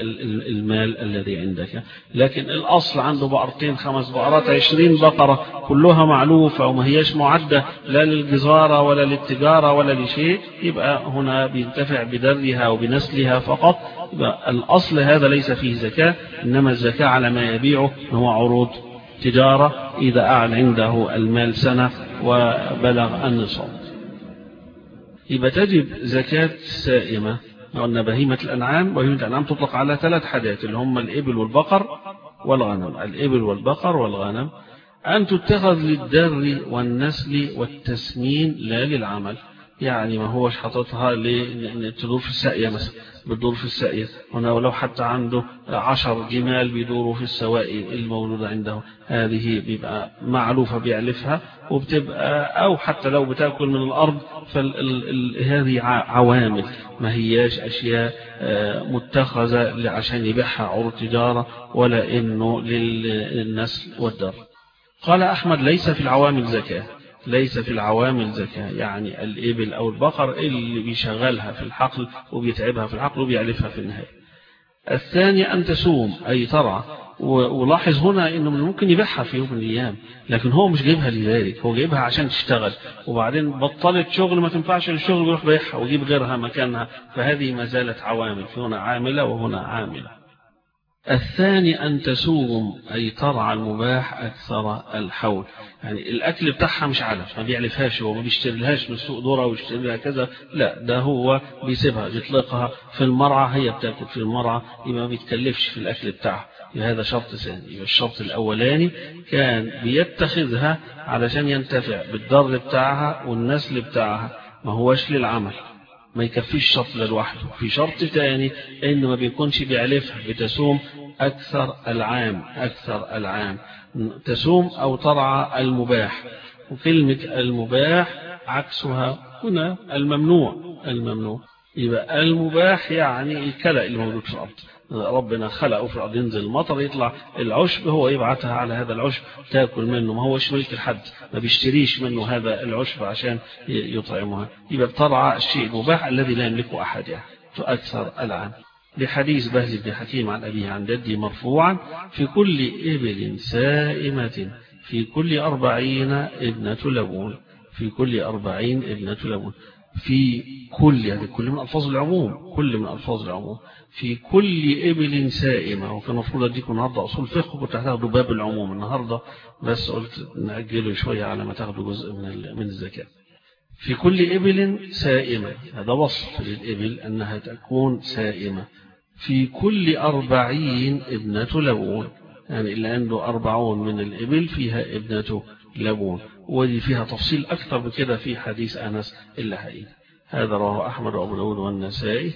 المال الذي عندك لكن الأصل عنده بقرتين خمس بقرات عشرين بقرة كلها معلوفة وما هيش معدة لا للجزارة ولا للتجارة ولا لشيء يبقى هنا بينتفع بدرها وبنسلها فقط يبقى الأصل هذا ليس فيه زكاة إنما الزكاة على ما يبيعه هو عروض تجارة إذا أعلى عنده المال سنة وبلغ النصاب يبقى تجب زكاة سائمة قلنا بهيمة الأنعام بهيمة الأنعام تطلق على ثلاث حاجات اللي هم الإبل والبقر والغنم الإبل والبقر والغنم أن تتخذ للدر والنسل والتسمين لا للعمل يعني ما هوش حاططها لتدور في الساقية مثلا بتدور في الساقية هنا ولو حتى عنده عشر جمال بيدوروا في السوائي المولودة عنده هذه بيبقى معلوفة بيعلفها وبتبقى أو حتى لو بتأكل من الأرض فهذه عوامل ما هياش أشياء متخذة عشان يبيعها عروض تجارة ولا إنه للنسل والدر قال أحمد ليس في العوامل زكاة ليس في العوامل زكاة يعني الإبل أو البقر اللي بيشغلها في الحقل وبيتعبها في الحقل وبيعلفها في النهاية الثاني أن تسوم أي ترعى ولاحظ هنا أنه من ممكن يبيعها في يوم من الأيام لكن هو مش جايبها لذلك هو جايبها عشان تشتغل وبعدين بطلت شغل ما تنفعش للشغل يروح بيعها ويجيب غيرها مكانها فهذه ما زالت عوامل في هنا عاملة وهنا عاملة الثاني أن تسوم أي ترعى المباح أكثر الحول يعني الأكل بتاعها مش علف ما بيعلفهاش هو ما بيشتريلهاش من السوق ذره ويشتري لها كذا لا ده هو بيسيبها يطلقها في المرعى هي بتاكل في المرعى يبقى ما بيتكلفش في الأكل بتاعها هذا شرط ثاني يبقى الشرط الأولاني كان بيتخذها علشان ينتفع بالضر بتاعها والنسل بتاعها ما هوش للعمل ما يكفيش شرط لوحده في شرط ثاني ان ما بيكونش بيعلفها بتسوم أكثر العام أكثر العام تسوم أو ترعى المباح وكلمة المباح عكسها هنا الممنوع الممنوع يبقى المباح يعني الكلأ اللي موجود في الأرض ربنا خلقه في الأرض ينزل المطر يطلع العشب هو يبعتها على هذا العشب تاكل منه ما هوش ملك الحد ما بيشتريش منه هذا العشب عشان يطعمها يبقى بترعى الشيء المباح الذي لا يملكه أحد يعني أكثر العام لحديث بهز بن حكيم عن أبيه عن جدي مرفوعا في كل إبل سائمة في كل أربعين ابنة لبون في كل أربعين ابنة لبون في كل يعني كل من ألفاظ العموم كل من ألفاظ العموم في كل إبل سائمة وكان المفروض أديكم النهاردة أصول فقه كنت هتاخدوا باب العموم النهاردة بس قلت نأجله شوية على ما تاخدوا جزء من من الزكاة في كل إبل سائمة هذا وصف للإبل أنها تكون سائمة في كل أربعين ابنة لبون يعني اللي عنده أربعون من الإبل فيها ابنة لبون ودي فيها تفصيل أكثر من كده في حديث أنس اللهائي هذا رواه أحمد وأبو داود والنسائي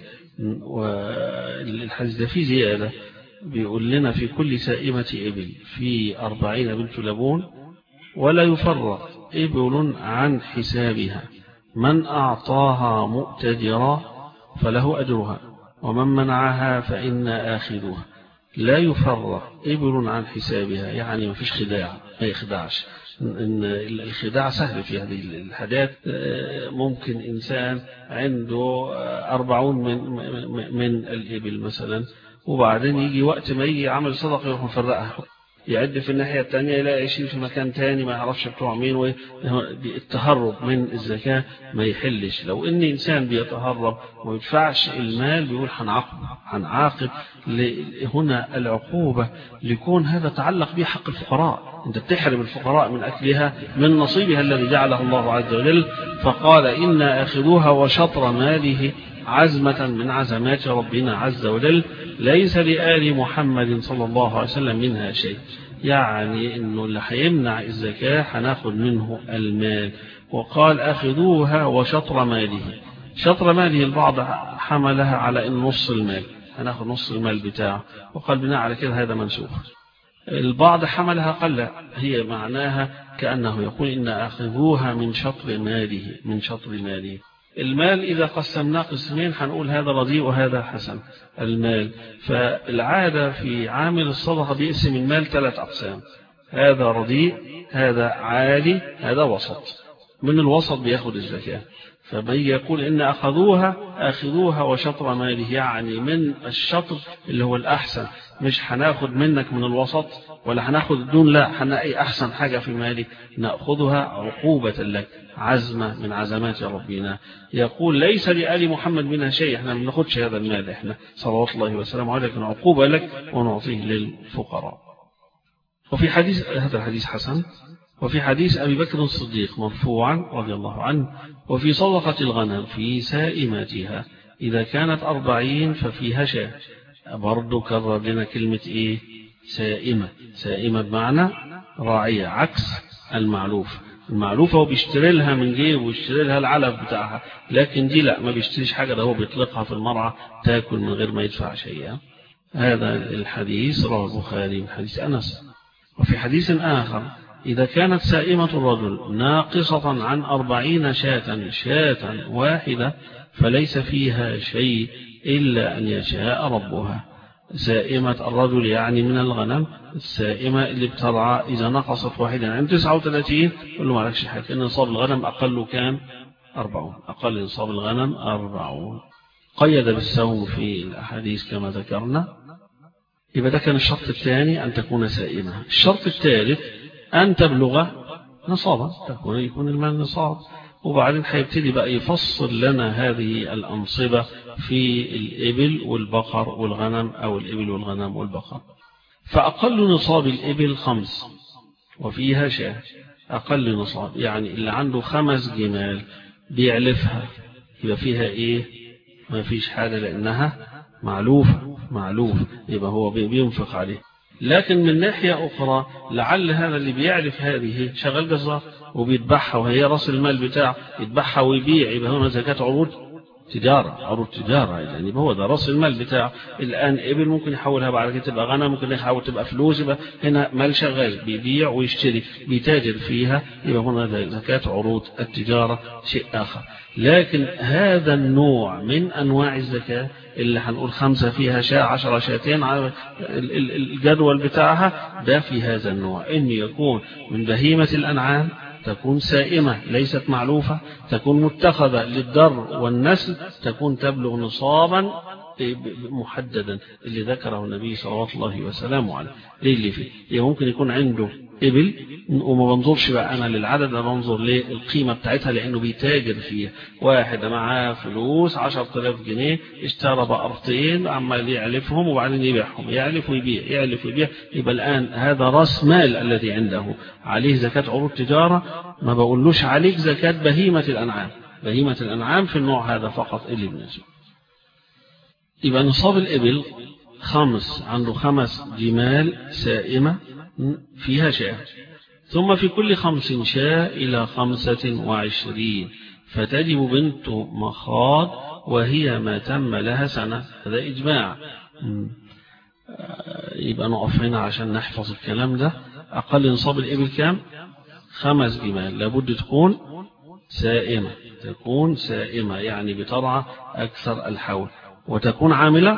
والحديث ده فيه زيادة بيقول لنا في كل سائمة إبل في أربعين بنت لبون ولا يفرق إبل عن حسابها من أعطاها مؤتدرا فله أجرها ومن منعها فإن آخذها لا يفرق إبل عن حسابها يعني ما فيش خداع ما يخدعش إن الخداع سهل في هذه الحاجات ممكن إنسان عنده أربعون من, من الإبل مثلا وبعدين يجي وقت ما يجي عمل صدقة يروح مفرقها يعد في الناحية التانية يلاقي شيء في مكان تاني ما يعرفش بتوع مين التهرب من الزكاة ما يحلش لو ان انسان بيتهرب وما يدفعش المال بيقول هنعاقبه هنعاقب هنا العقوبة ليكون هذا تعلق به حق الفقراء انت بتحرم الفقراء من اكلها من نصيبها الذي جعله الله عز وجل فقال إنا أخذوها وشطر ماله عزمة من عزمات ربنا عز وجل ليس لآل محمد صلى الله عليه وسلم منها شيء يعني انه اللي هيمنع الزكاة هناخد منه المال وقال أخذوها وشطر ماله شطر ماله البعض حملها على ان نص المال هناخد نص المال بتاعه وقال بناء على كده هذا منسوخ البعض حملها قل هي معناها كأنه يقول إن أخذوها من شطر ماله من شطر ماله المال إذا قسمناه قسمين هنقول هذا رديء وهذا حسن المال فالعادة في عامل الصدقة بيقسم المال ثلاث أقسام هذا رديء هذا عالي هذا وسط من الوسط بياخد الزكاة فمن يقول إن أخذوها أخذوها وشطر ماله يعني من الشطر اللي هو الأحسن مش هناخد منك من الوسط ولا هناخد الدون لا هنلاقي أحسن حاجة في مالك نأخذها عقوبة لك عزمة من عزمات ربنا يقول ليس لآل محمد منها شيء احنا ما بناخدش هذا المال احنا صلوات الله وسلامه عليه لكن عقوبة لك ونعطيه للفقراء وفي حديث هذا الحديث حسن وفي حديث أبي بكر الصديق مرفوعا رضي الله عنه وفي صدقة الغنم في سائماتها إذا كانت أربعين ففيها شاة برضو كرر لنا كلمة إيه سائمة سائمة بمعنى راعية عكس المعلوف المعلوفة هو بيشتري لها من جيب ويشتري لها العلف بتاعها لكن دي لا ما بيشتريش حاجة ده هو بيطلقها في المرعى تاكل من غير ما يدفع شيئا هذا الحديث رواه البخاري من حديث أنس وفي حديث آخر إذا كانت سائمة الرجل ناقصة عن أربعين شاة شاة واحدة فليس فيها شيء إلا أن يشاء ربها سائمة الرجل يعني من الغنم السائمة اللي بترعى إذا نقصت واحدة عن 39 يقول له ما عليكش حاجة إن نصاب الغنم أقل كان 40 أقل نصاب الغنم 40 قيد بالسوم في الأحاديث كما ذكرنا يبقى ده كان الشرط الثاني أن تكون سائمة الشرط الثالث أن تبلغ نصابا تكون يكون المال نصاب وبعدين هيبتدي بقى يفصل لنا هذه الأنصبة في الإبل والبقر والغنم أو الإبل والغنم والبقر فأقل نصاب الإبل خمس وفيها شاه أقل نصاب يعني اللي عنده خمس جمال بيعلفها يبقى فيها إيه ما فيش حاجة لأنها معلوفة معلوف يبقى هو بينفق عليه لكن من ناحية أخرى لعل هذا اللي بيعرف هذه شغال جزار وبيتبعها وهي رأس المال بتاعه يتبعها ويبيع يبقى هنا زكاة عروض تجارة عروض تجارة يعني هو ده رأس المال بتاعه الآن إبل ممكن يحولها بعد كده تبقى غنم ممكن يحول تبقى فلوس يبقى هنا مال شغال بيبيع ويشتري بيتاجر فيها يبقى هنا زكاة عروض التجارة شيء آخر لكن هذا النوع من أنواع الزكاة اللي هنقول خمسة فيها شاء عشرة شاتين على الجدول بتاعها ده في هذا النوع إن يكون من بهيمة الأنعام تكون سائمة ليست معلوفة تكون متخذة للدر والنسل تكون تبلغ نصابا محددا اللي ذكره النبي صلى الله وسلامه عليه ليه اللي فيه يعني ممكن يكون عنده إبل وما بنظرش بقى أنا للعدد أنا بنظر للقيمة بتاعتها لأنه بيتاجر فيها واحد معاه فلوس 10000 جنيه اشترى بقرتين عمال يعلفهم وبعدين يبيعهم يعلف ويبيع يعلف ويبيع يبقى الآن هذا راس مال الذي عنده عليه زكاة عروض تجارة ما بقولوش عليك زكاة بهيمة الأنعام بهيمة الأنعام في النوع هذا فقط اللي بنسبه يبقى نصاب الإبل خمس عنده خمس جمال سائمة فيها شاة ثم في كل خمس شاة إلى خمسة وعشرين فتجب بنت مخاض وهي ما تم لها سنة هذا إجماع يبقى نقف هنا عشان نحفظ الكلام ده أقل نصاب الإبل كام خمس جمال لابد تكون سائمة تكون سائمة يعني بترعى أكثر الحول وتكون عاملة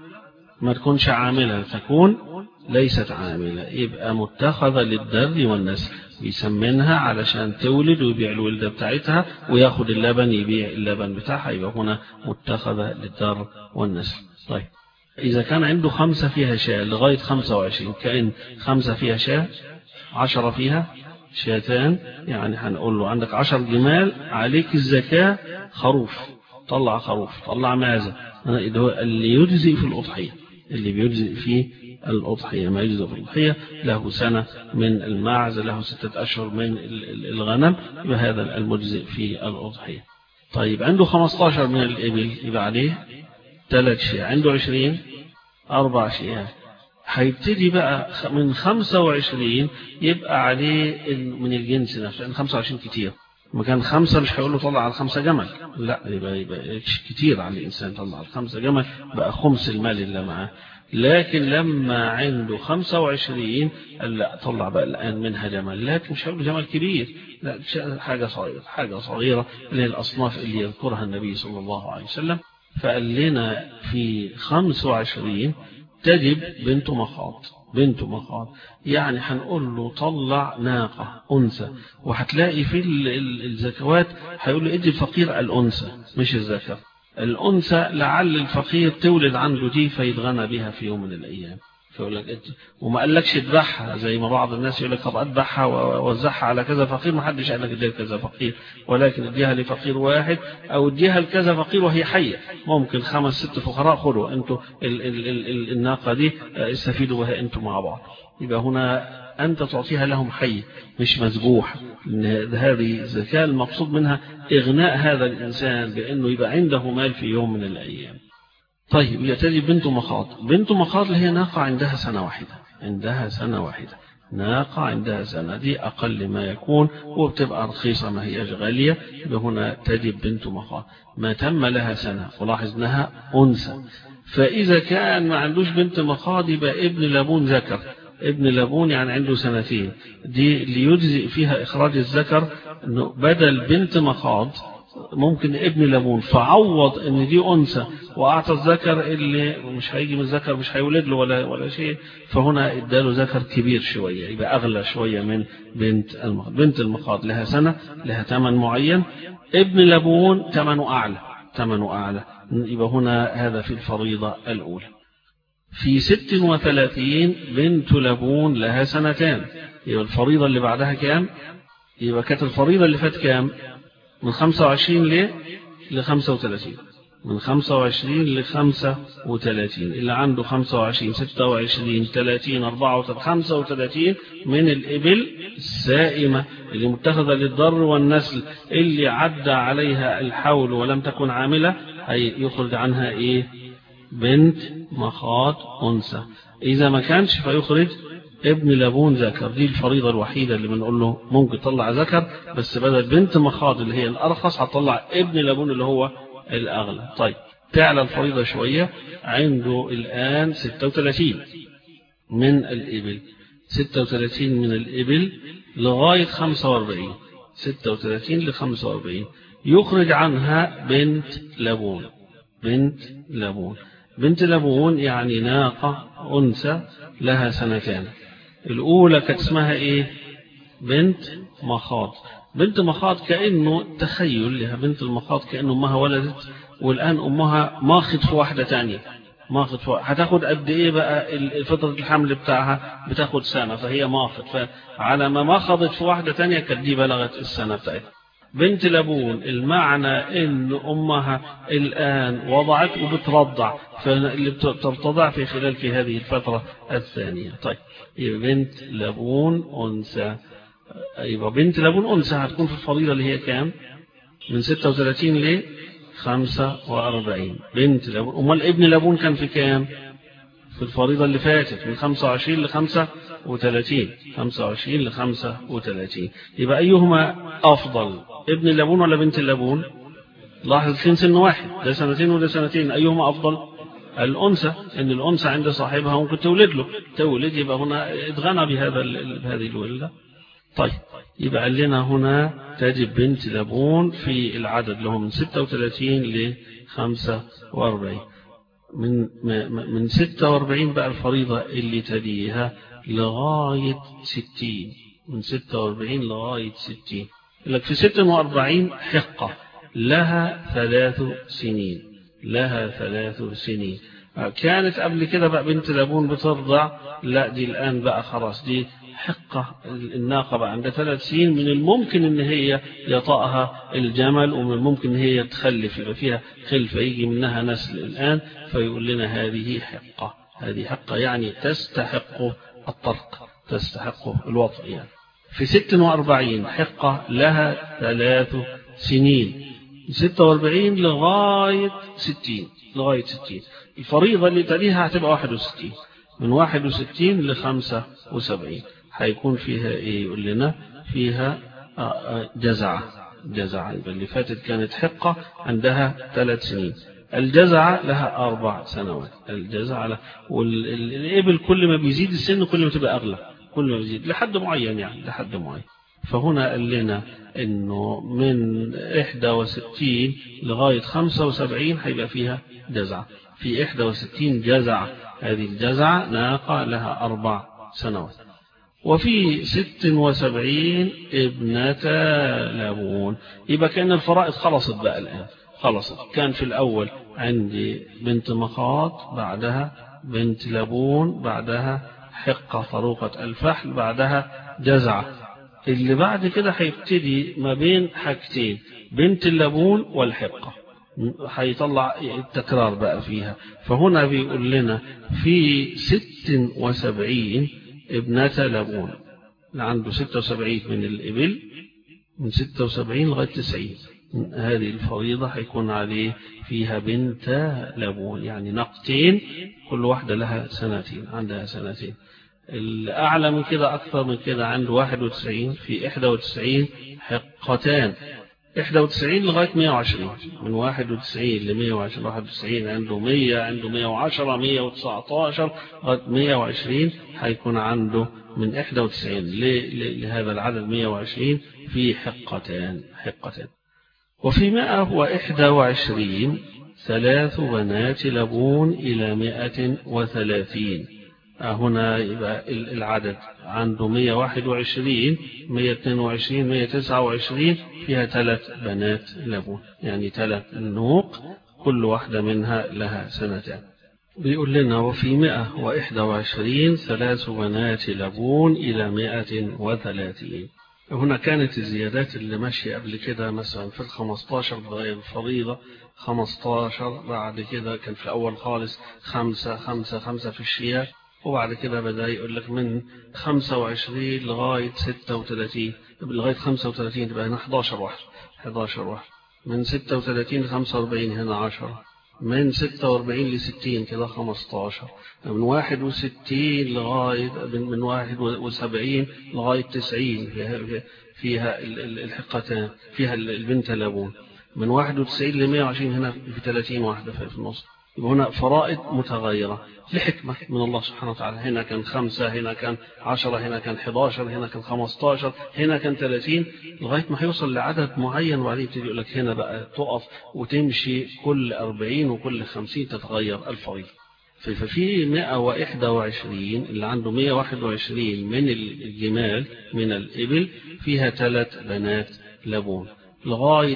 ما تكونش عاملة تكون ليست عاملة يبقى متخذة للدر والنسل بيسمنها علشان تولد ويبيع الولدة بتاعتها وياخد اللبن يبيع اللبن بتاعها يبقى هنا متخذة للدر والنسل طيب إذا كان عنده خمسة فيها شاة لغاية خمسة وعشرين كأن خمسة فيها شاة عشرة فيها شاتان يعني هنقول له عندك عشر جمال عليك الزكاة خروف طلع خروف طلع مازة اللي يجزئ في الأضحية اللي بيجزئ في الأضحية ما يجزئ في الأضحية له سنة من الماعز له ستة أشهر من الغنم يبقى هذا المجزئ في الأضحية طيب عنده 15 من الإبل يبقى عليه ثلاث شيء عنده 20 أربع شيئات هيبتدي بقى من 25 يبقى عليه من الجنس نفسه يعني 25 كتير مكان خمسة مش هيقول له طلع على خمسة جمل لا يبقى يبقى كتير على الإنسان طلع على خمسة جمل بقى خمس المال اللي معاه لكن لما عنده 25 قال لا طلع بقى الآن منها جمل لكن مش هيقول جمل كبير لا حاجة صغيرة حاجة صغيرة اللي هي الأصناف اللي يذكرها النبي صلى الله عليه وسلم فقال لنا في 25 تجب بنت مخاض بنت مخاض يعني هنقول له طلع ناقة أنثى وهتلاقي في الزكوات هيقول له ادي الفقير الأنثى مش الذكر الأنثى لعل الفقير تولد عنده دي فيتغنى بها في يوم من الأيام فيقول لك وما قالكش اذبحها زي ما بعض الناس يقول لك طب اذبحها ووزعها على كذا فقير ما حدش قال لك اديها كذا فقير ولكن اديها لفقير واحد او اديها لكذا فقير وهي حيه ممكن خمس ست فقراء خدوا انتوا ال ال ال ال الناقه دي استفيدوا بها انتوا مع بعض يبقى هنا أنت تعطيها لهم حي مش مذبوح هذه الزكاة المقصود منها إغناء هذا الإنسان بأنه يبقى عنده مال في يوم من الأيام طيب يتجي بنت مخاض بنت مخاض اللي هي ناقة عندها سنة واحدة عندها سنة واحدة ناقة عندها سنة دي أقل ما يكون وبتبقى رخيصة ما هيش غالية هنا تجب بنت مخاض ما تم لها سنة ولاحظ أنها أنثى فإذا كان ما عندوش بنت مخاض يبقى ابن لابون ذكر ابن لابون يعني عنده سنتين دي ليجزئ فيها إخراج الذكر أنه بدل بنت مخاض ممكن ابن لابون فعوض ان دي انثى واعطى الذكر اللي مش هيجي من الذكر مش هيولد له ولا ولا شيء فهنا اداله ذكر كبير شويه يبقى اغلى شويه من بنت المخاض بنت المخاض لها سنه لها ثمن معين ابن لابون ثمنه اعلى ثمنه اعلى يبقى هنا هذا في الفريضه الاولى في ست وثلاثين بنت لبون لها سنتان يبقى الفريضة اللي بعدها كام يبقى كانت الفريضة اللي فات كام من 25 ليه ل 35 من 25 ل 35 اللي عنده 25 26 30 34 35 من الإبل السائمة اللي متخذة للضر والنسل اللي عدى عليها الحول ولم تكن عاملة يخرج عنها إيه بنت مخاض أنثى إذا ما كانش فيخرج ابن لابون ذكر دي الفريضة الوحيدة اللي بنقول له ممكن تطلع ذكر بس بدل بنت مخاض اللي هي الأرخص هتطلع ابن لابون اللي هو الأغلى طيب تعلى الفريضة شوية عنده الآن 36 من الإبل 36 من الإبل لغاية 45 36 ل 45 يخرج عنها بنت لابون بنت لابون بنت لابون يعني ناقة أنثى لها سنتان الأولى كانت اسمها إيه بنت مخاض بنت مخاض كأنه تخيل لها بنت المخاض كأن أمها ولدت والآن أمها ماخد في واحدة تانية ماخد في هتاخد قد إيه بقى فترة الحمل بتاعها بتاخد سنة فهي ماخد فعلى ما ماخدت في واحدة تانية كانت دي بلغت السنة بتاعتها بنت لابون المعنى ان امها الان وضعت وبترضع فاللي بترتضع في خلال في هذه الفترة الثانية طيب يبقى بنت لابون انثى يبقى بنت لابون انثى هتكون في الفضيلة اللي هي كام من 36 ل 45 بنت لابون امال ابن لابون كان في كام في الفريضة اللي فاتت من 25 ل 35 25 ل 35 يبقى أيهما أفضل ابن اللبون ولا بنت اللبون لاحظ الاثنين سن واحد ده سنتين وده سنتين أيهما أفضل الأنثى إن الأنثى عند صاحبها ممكن تولد له تولد يبقى هنا اتغنى بهذا بهذه الولدة طيب يبقى قال لنا هنا تجب بنت لبون في العدد اللي هو من 36 ل 45 من من 46 بقى الفريضة اللي تليها لغاية 60 من 46 لغاية 60 لك في 46 حقة لها ثلاث سنين لها ثلاث سنين كانت قبل كده بقى بنت لابون بترضع لا دي الآن بقى خلاص دي حقة الناقة بقى عندها ثلاث سنين من الممكن ان هي يطأها الجمل ومن الممكن ان هي تخلف يبقى فيها خلفة يجي منها نسل الآن فيقول لنا هذه حقة هذه حقة يعني تستحق الطرق تستحق الوطء يعني في 46 حقة لها ثلاث سنين 46 لغاية 60 لغاية 60 الفريضة اللي تليها هتبقى 61 من 61 ل 75 هيكون فيها ايه يقول لنا فيها جزعة جزعة اللي فاتت كانت حقة عندها ثلاث سنين الجزعة لها أربع سنوات الجزعة لها والإبل كل ما بيزيد السن كل ما تبقى أغلى كل ما بيزيد لحد معين يعني لحد معين فهنا قال لنا انه من 61 لغاية 75 هيبقى فيها جزعة في 61 جزعة هذه الجزعة ناقة لها أربع سنوات وفي 76 ابنة لابون يبقى كأن الفرائض خلصت بقى الآن خلصت كان في الأول عندي بنت مخاط بعدها بنت لابون بعدها حقة طروقة الفحل بعدها جزعة اللي بعد كده هيبتدي ما بين حاجتين بنت اللبون والحقة هيطلع التكرار بقى فيها فهنا بيقول لنا في ست وسبعين ابنة لبون اللي عنده 76 من الإبل من 76 لغاية 90 هذه الفريضة هيكون عليه فيها بنت لبون يعني نقتين كل واحدة لها سنتين عندها سنتين الأعلى من كده أكثر من كده عنده 91 في 91 حقتان 91 لغاية 120 من 91 ل 120 91 عنده 100 عنده 110 119 لغاية 120 هيكون عنده من 91 لهذا العدد 120 في حقتان حقتان وفي 121 ثلاث بنات لبون إلى 130 هنا يبقى العدد عنده 121 122 129 فيها ثلاث بنات لبون يعني ثلاث نوق كل واحدة منها لها سنتان بيقول لنا وفي 121 ثلاث بنات لبون إلى 130 هنا كانت الزيادات اللي ماشية قبل كده مثلا في الخمستاشر بغير الفريضة خمستاشر بعد كده كان في الأول خالص خمسة خمسة خمسة في الشياء وبعد كده بدأ يقول لك من 25 لغاية 36 لغاية 35 تبقى هنا 11 واحد 11 واحد من 36 ل 45 هنا 10 من 46 ل 60 كده 15 من 61 لغاية من 71 لغاية 90 فيها, فيها الحقتان فيها البنت لابون من 91 ل 120 هنا في 30 واحدة في النص هنا فرائض متغيرة لحكمة من الله سبحانه وتعالى هنا كان خمسة هنا كان عشرة هنا كان 11 هنا كان 15 هنا كان 30 لغاية ما هيوصل لعدد معين وبعدين يبتدي يقول لك هنا بقى تقف وتمشي كل 40 وكل 50 تتغير الفريضة ففي 121 اللي عنده 121 من الجمال من الإبل فيها ثلاث بنات لبون لغاية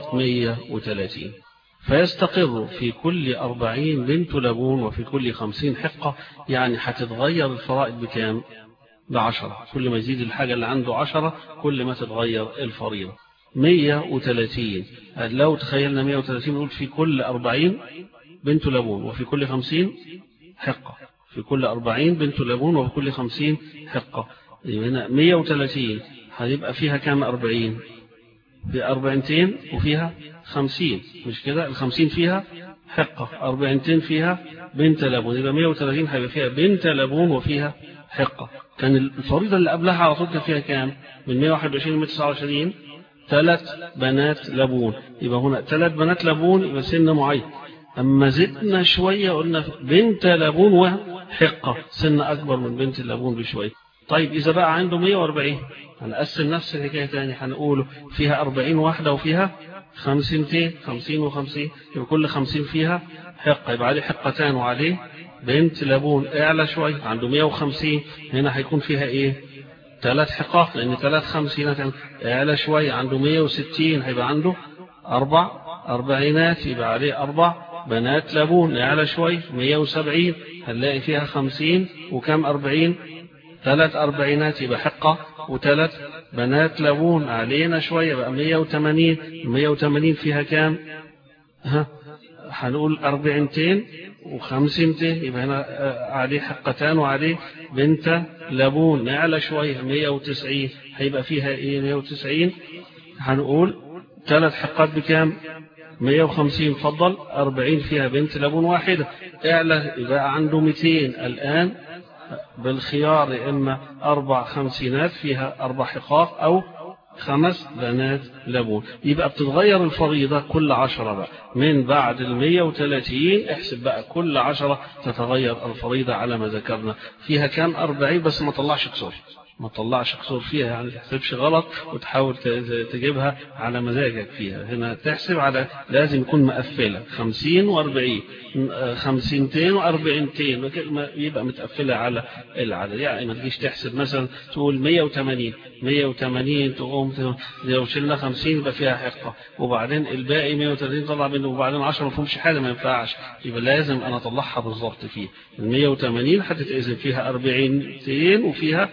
130 فيستقر في كل أربعين بنت لبون وفي كل خمسين حقة يعني هتتغير الفرائض بكام بعشرة كل ما يزيد الحاجة اللي عنده عشرة كل ما تتغير الفريضة مية وثلاثين لو تخيلنا مية وثلاثين نقول في كل أربعين بنت لبون وفي كل خمسين حقة في كل أربعين بنت لبون وفي كل خمسين حقة هنا مية وثلاثين هيبقى فيها كام أربعين في أربعينتين وفيها خمسين مش كده الخمسين فيها حقة أربعينتين فيها بنت لبون يبقى 130 هيبقى فيها بنت لبون وفيها حقة كان الفريضة اللي قبلها على طول كان فيها كام من 121 ل 129 ثلاث بنات لبون يبقى هنا ثلاث بنات لبون يبقى سن معين أما زدنا شوية قلنا بنت لبون وحقة سن أكبر من بنت اللبون بشوية طيب إذا بقى عنده 140 هنقسم نفس الحكاية تاني هنقوله فيها 40 واحدة وفيها خمسينتين خمسين وخمسين يبقى كل خمسين فيها حقة يبقى عليه حقتان وعليه بنت لبون اعلى شوية عنده مية وخمسين هنا هيكون فيها ايه ثلاث حقات لان ثلاث خمسينات اعلى شوية عنده مية وستين هيبقى عنده اربع اربعينات يبقى عليه اربع بنات لبون اعلى شوية مية وسبعين هنلاقي فيها خمسين وكم اربعين ثلاث أربعينات يبقى حقة وثلاث بنات لبون علينا شوية بقى 180 180 فيها كام ها هنقول أربعينتين وخمسينتين يبقى هنا عليه حقتان وعليه بنت لبون نعلى شوية 190 هيبقى فيها ايه 190 هنقول ثلاث حقات بكام 150 فضل 40 فيها بنت لبون واحدة اعلى يبقى عنده 200 الآن بالخيار يا إما أربع خمسينات فيها أربع حقاق أو خمس بنات لبون يبقى بتتغير الفريضة كل عشرة بقى من بعد المية وثلاثين احسب بقى كل عشرة تتغير الفريضة على ما ذكرنا فيها كام أربعين بس ما طلعش كسور ما تطلعش قصور فيها يعني تحسبش غلط وتحاول تجيبها على مزاجك فيها هنا تحسب على لازم يكون مقفلة خمسين واربعين خمسينتين واربعينتين يبقى متقفلة على العدد يعني ما تجيش تحسب مثلا تقول مية وتمانين مية وتمانين تقوم لو شلنا خمسين يبقى فيها حقة وبعدين الباقي مية وتلاتين طلع منه وبعدين عشرة ما فيهمش حاجة ما ينفعش يبقى لازم أنا أطلعها بالظبط فيه المية وتمانين هتتقسم فيها أربعينتين وفيها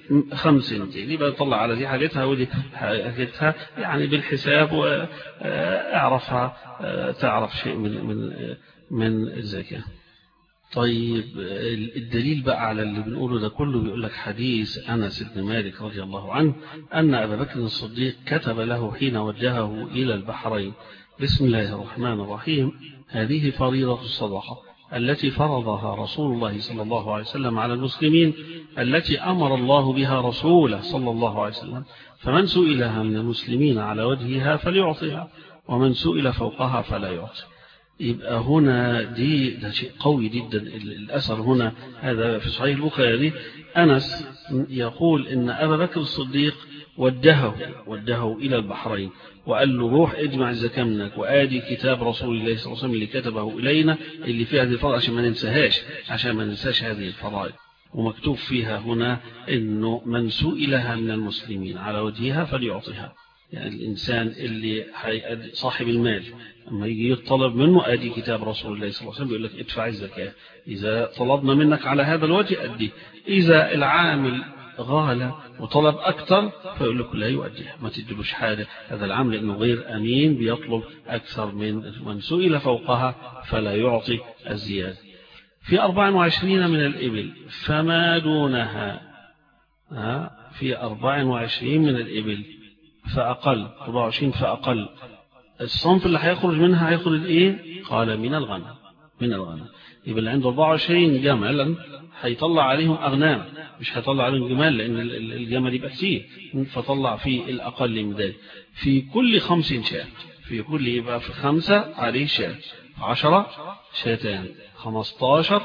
خمسين يبقى طلع على دي حاجتها ودي حاجتها يعني بالحساب واعرفها تعرف شيء من من من الزكاة طيب الدليل بقى على اللي بنقوله ده كله بيقول لك حديث أنس بن مالك رضي الله عنه أن أبا بكر الصديق كتب له حين وجهه إلى البحرين بسم الله الرحمن الرحيم هذه فريضة الصدقة التي فرضها رسول الله صلى الله عليه وسلم على المسلمين التي أمر الله بها رسوله صلى الله عليه وسلم فمن سئلها من المسلمين على وجهها فليعطيها ومن سئل فوقها فلا يعطي يبقى هنا دي ده شيء قوي جدا الأثر هنا هذا في صحيح البخاري أنس يقول إن أبا بكر الصديق وجهه وجهه إلى البحرين وقال له روح اجمع الزكاة منك وآدي كتاب رسول الله صلى الله عليه وسلم اللي كتبه إلينا اللي فيه هذه الفرائض عشان ما ننساهاش عشان ما ننساش هذه الفرائض ومكتوب فيها هنا إنه من سئلها من المسلمين على وجهها فليعطيها يعني الإنسان اللي صاحب المال لما يجي يطلب منه أدي كتاب رسول الله صلى الله عليه وسلم بيقول لك ادفع الزكاة إذا طلبنا منك على هذا الوجه أدي إذا العامل غالى وطلب أكثر فيقول لك لا يؤديها ما تدلوش حاجة هذا العامل لأنه غير أمين بيطلب أكثر من من سئل فوقها فلا يعطي الزيادة في 24 من الإبل فما دونها في 24 من الإبل فأقل 24 فأقل الصنف اللي هيخرج منها هيخرج إيه قال من الغنم من الغنم يبقى اللي عنده 24 جملا هيطلع عليهم أغنام مش هيطلع عليهم جمال لأن الجمل يبقى كتير فطلع في الأقل من ذلك في كل خمس شاة في كل يبقى في خمسة عليه شاة عشرة شاتان خمستاشر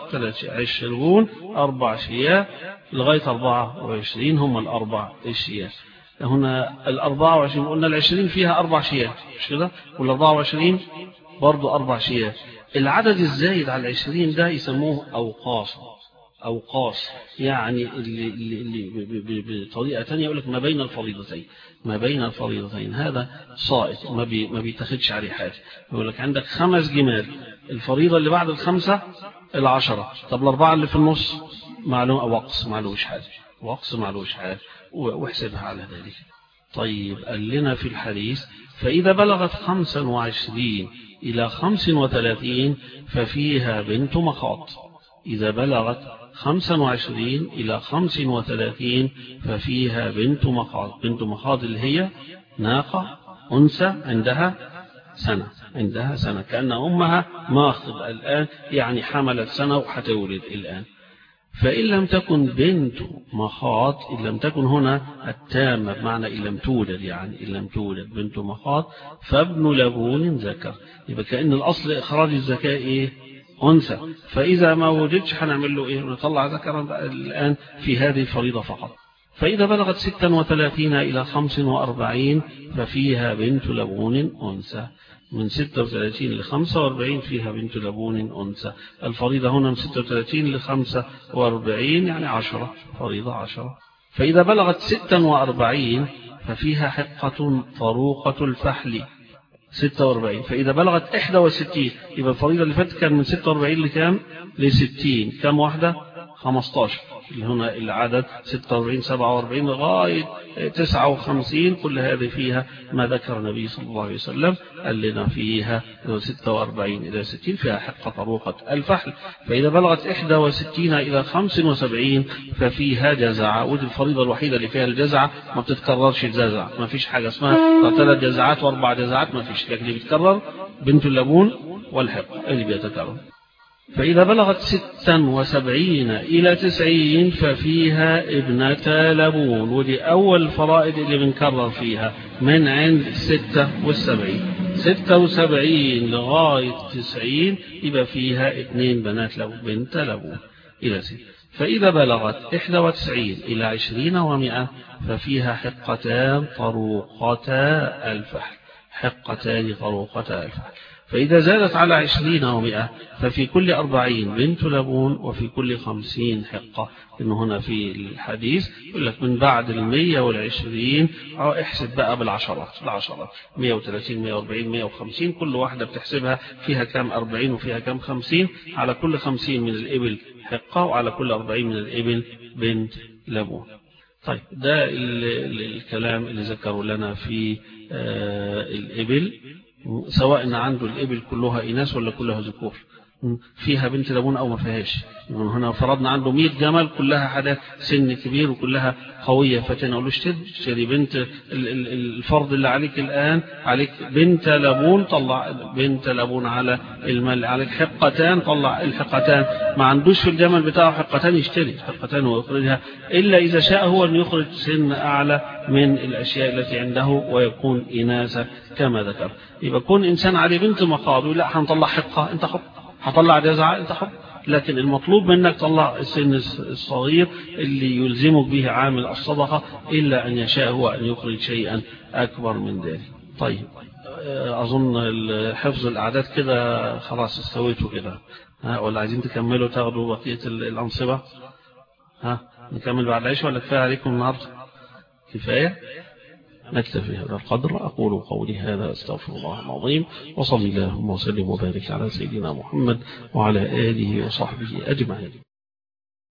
عشرون أربع شياه لغاية أربعة وعشرين هم الأربع الشياه هنا الأربعة وعشرين قلنا العشرين فيها أربع شياه مش كده والأربعة وعشرين برضو أربع شياه العدد الزايد على العشرين ده يسموه أوقاص أوقاص يعني اللي, اللي, اللي بطريقة تانية يقول لك ما بين الفريضتين ما بين الفريضتين هذا صائت ما, بي ما بيتخدش عليه حاجة يقول لك عندك خمس جمال الفريضة اللي بعد الخمسة العشرة طب الأربعة اللي في النص معلوم وقص معلوش حاجة وقص معلوش حاجة واحسبها على ذلك طيب قال لنا في الحديث فإذا بلغت خمسا وعشرين إلى خمس وثلاثين ففيها بنت مخاط إذا بلغت خمسا وعشرين إلى خمس وثلاثين ففيها بنت مخاض بنت مخاض اللي هي ناقة أنثى عندها سنة عندها سنة كأن أمها ماخذ الآن يعني حملت سنة وحتولد الآن فإن لم تكن بنت مخاض إن لم تكن هنا التامة بمعنى إن لم تولد يعني إن لم تولد بنت مخاض فابن لبون ذكر يبقى كأن الأصل إخراج الزكاة إيه أنثى فإذا ما وجدش هنعمل له إيه نطلع ذكرا الآن في هذه الفريضة فقط فإذا بلغت ستا وثلاثين إلى خمس وأربعين ففيها بنت لبون أنثى من 36 ل 45 فيها بنت لبون أنثى الفريضة هنا من 36 ل 45 يعني 10 فريضة 10 فإذا بلغت 46 ففيها حقة طروقة الفحل 46 فإذا بلغت 61 يبقى الفريضة اللي فاتت كان من 46 لكام ل 60 كم واحدة 15 اللي هنا العدد 46 47 لغاية 59 كل هذه فيها ما ذكر النبي صلى الله عليه وسلم قال لنا فيها 46 إلى 60 فيها حق طروقة الفحل فإذا بلغت 61 إلى 75 ففيها جزعة ودي الفريضة الوحيدة اللي فيها الجزعة ما بتتكررش الجزعة ما فيش حاجة اسمها ثلاث جزعات واربع جزعات ما فيش لكن اللي بيتكرر بنت اللبون والحق اللي بيتكرر فإذا بلغت ستا وسبعين إلى تسعين ففيها ابنة لبون ودي أول الفرائض اللي بنكرر فيها من عند ستة والسبعين ستة وسبعين لغاية تسعين يبقى فيها اثنين بنات لو بنت لبون إلى ست فإذا بلغت إحدى وتسعين إلى عشرين ومئة ففيها حقتان طروقتا الفحل حقتان طروقتا الفحل فإذا زادت على عشرين ومئة ففي كل أربعين بنت لبون وفي كل خمسين حقة إنه هنا في الحديث يقول لك من بعد المية والعشرين أو احسب بقى بالعشرات العشرات مية وثلاثين مية واربعين مية وخمسين كل واحدة بتحسبها فيها كام أربعين وفيها كام خمسين على كل خمسين من الإبل حقة وعلى كل أربعين من الإبل بنت لبون طيب ده الكلام اللي ذكروا لنا في الإبل سواء عنده الإبل كلها إناث ولا كلها ذكور فيها بنت لبون أو ما فيهاش هنا فرضنا عنده 100 جمل كلها حدا سن كبير وكلها قوية فتنقول له اشتري اشتري بنت الفرض اللي عليك الآن عليك بنت لبون طلع بنت لبون على المال عليك حقتان طلع الحقتان ما عندوش في الجمل بتاعه حقتان يشتري حقتان ويخرجها إلا إذا شاء هو أن يخرج سن أعلى من الأشياء التي عنده ويكون إناثة كما ذكر يبقى كون إنسان عليه بنت مقاضي لا هنطلع حقة انت حق هطلع جزعة انت حق لكن المطلوب منك تطلع السن الصغير اللي يلزمك به عامل الصدقة إلا أن يشاء هو أن يخرج شيئا أكبر من ذلك طيب أظن حفظ الأعداد كده خلاص استويتوا كده ها ولا عايزين تكملوا تاخدوا بقية الأنصبة ها نكمل بعد العيش ولا كفاية عليكم النهاردة كفاية نكتفي هذا القدر أقول قولي هذا أستغفر الله العظيم وصلي اللهم وسلم وبارك على سيدنا محمد وعلى آله وصحبه أجمعين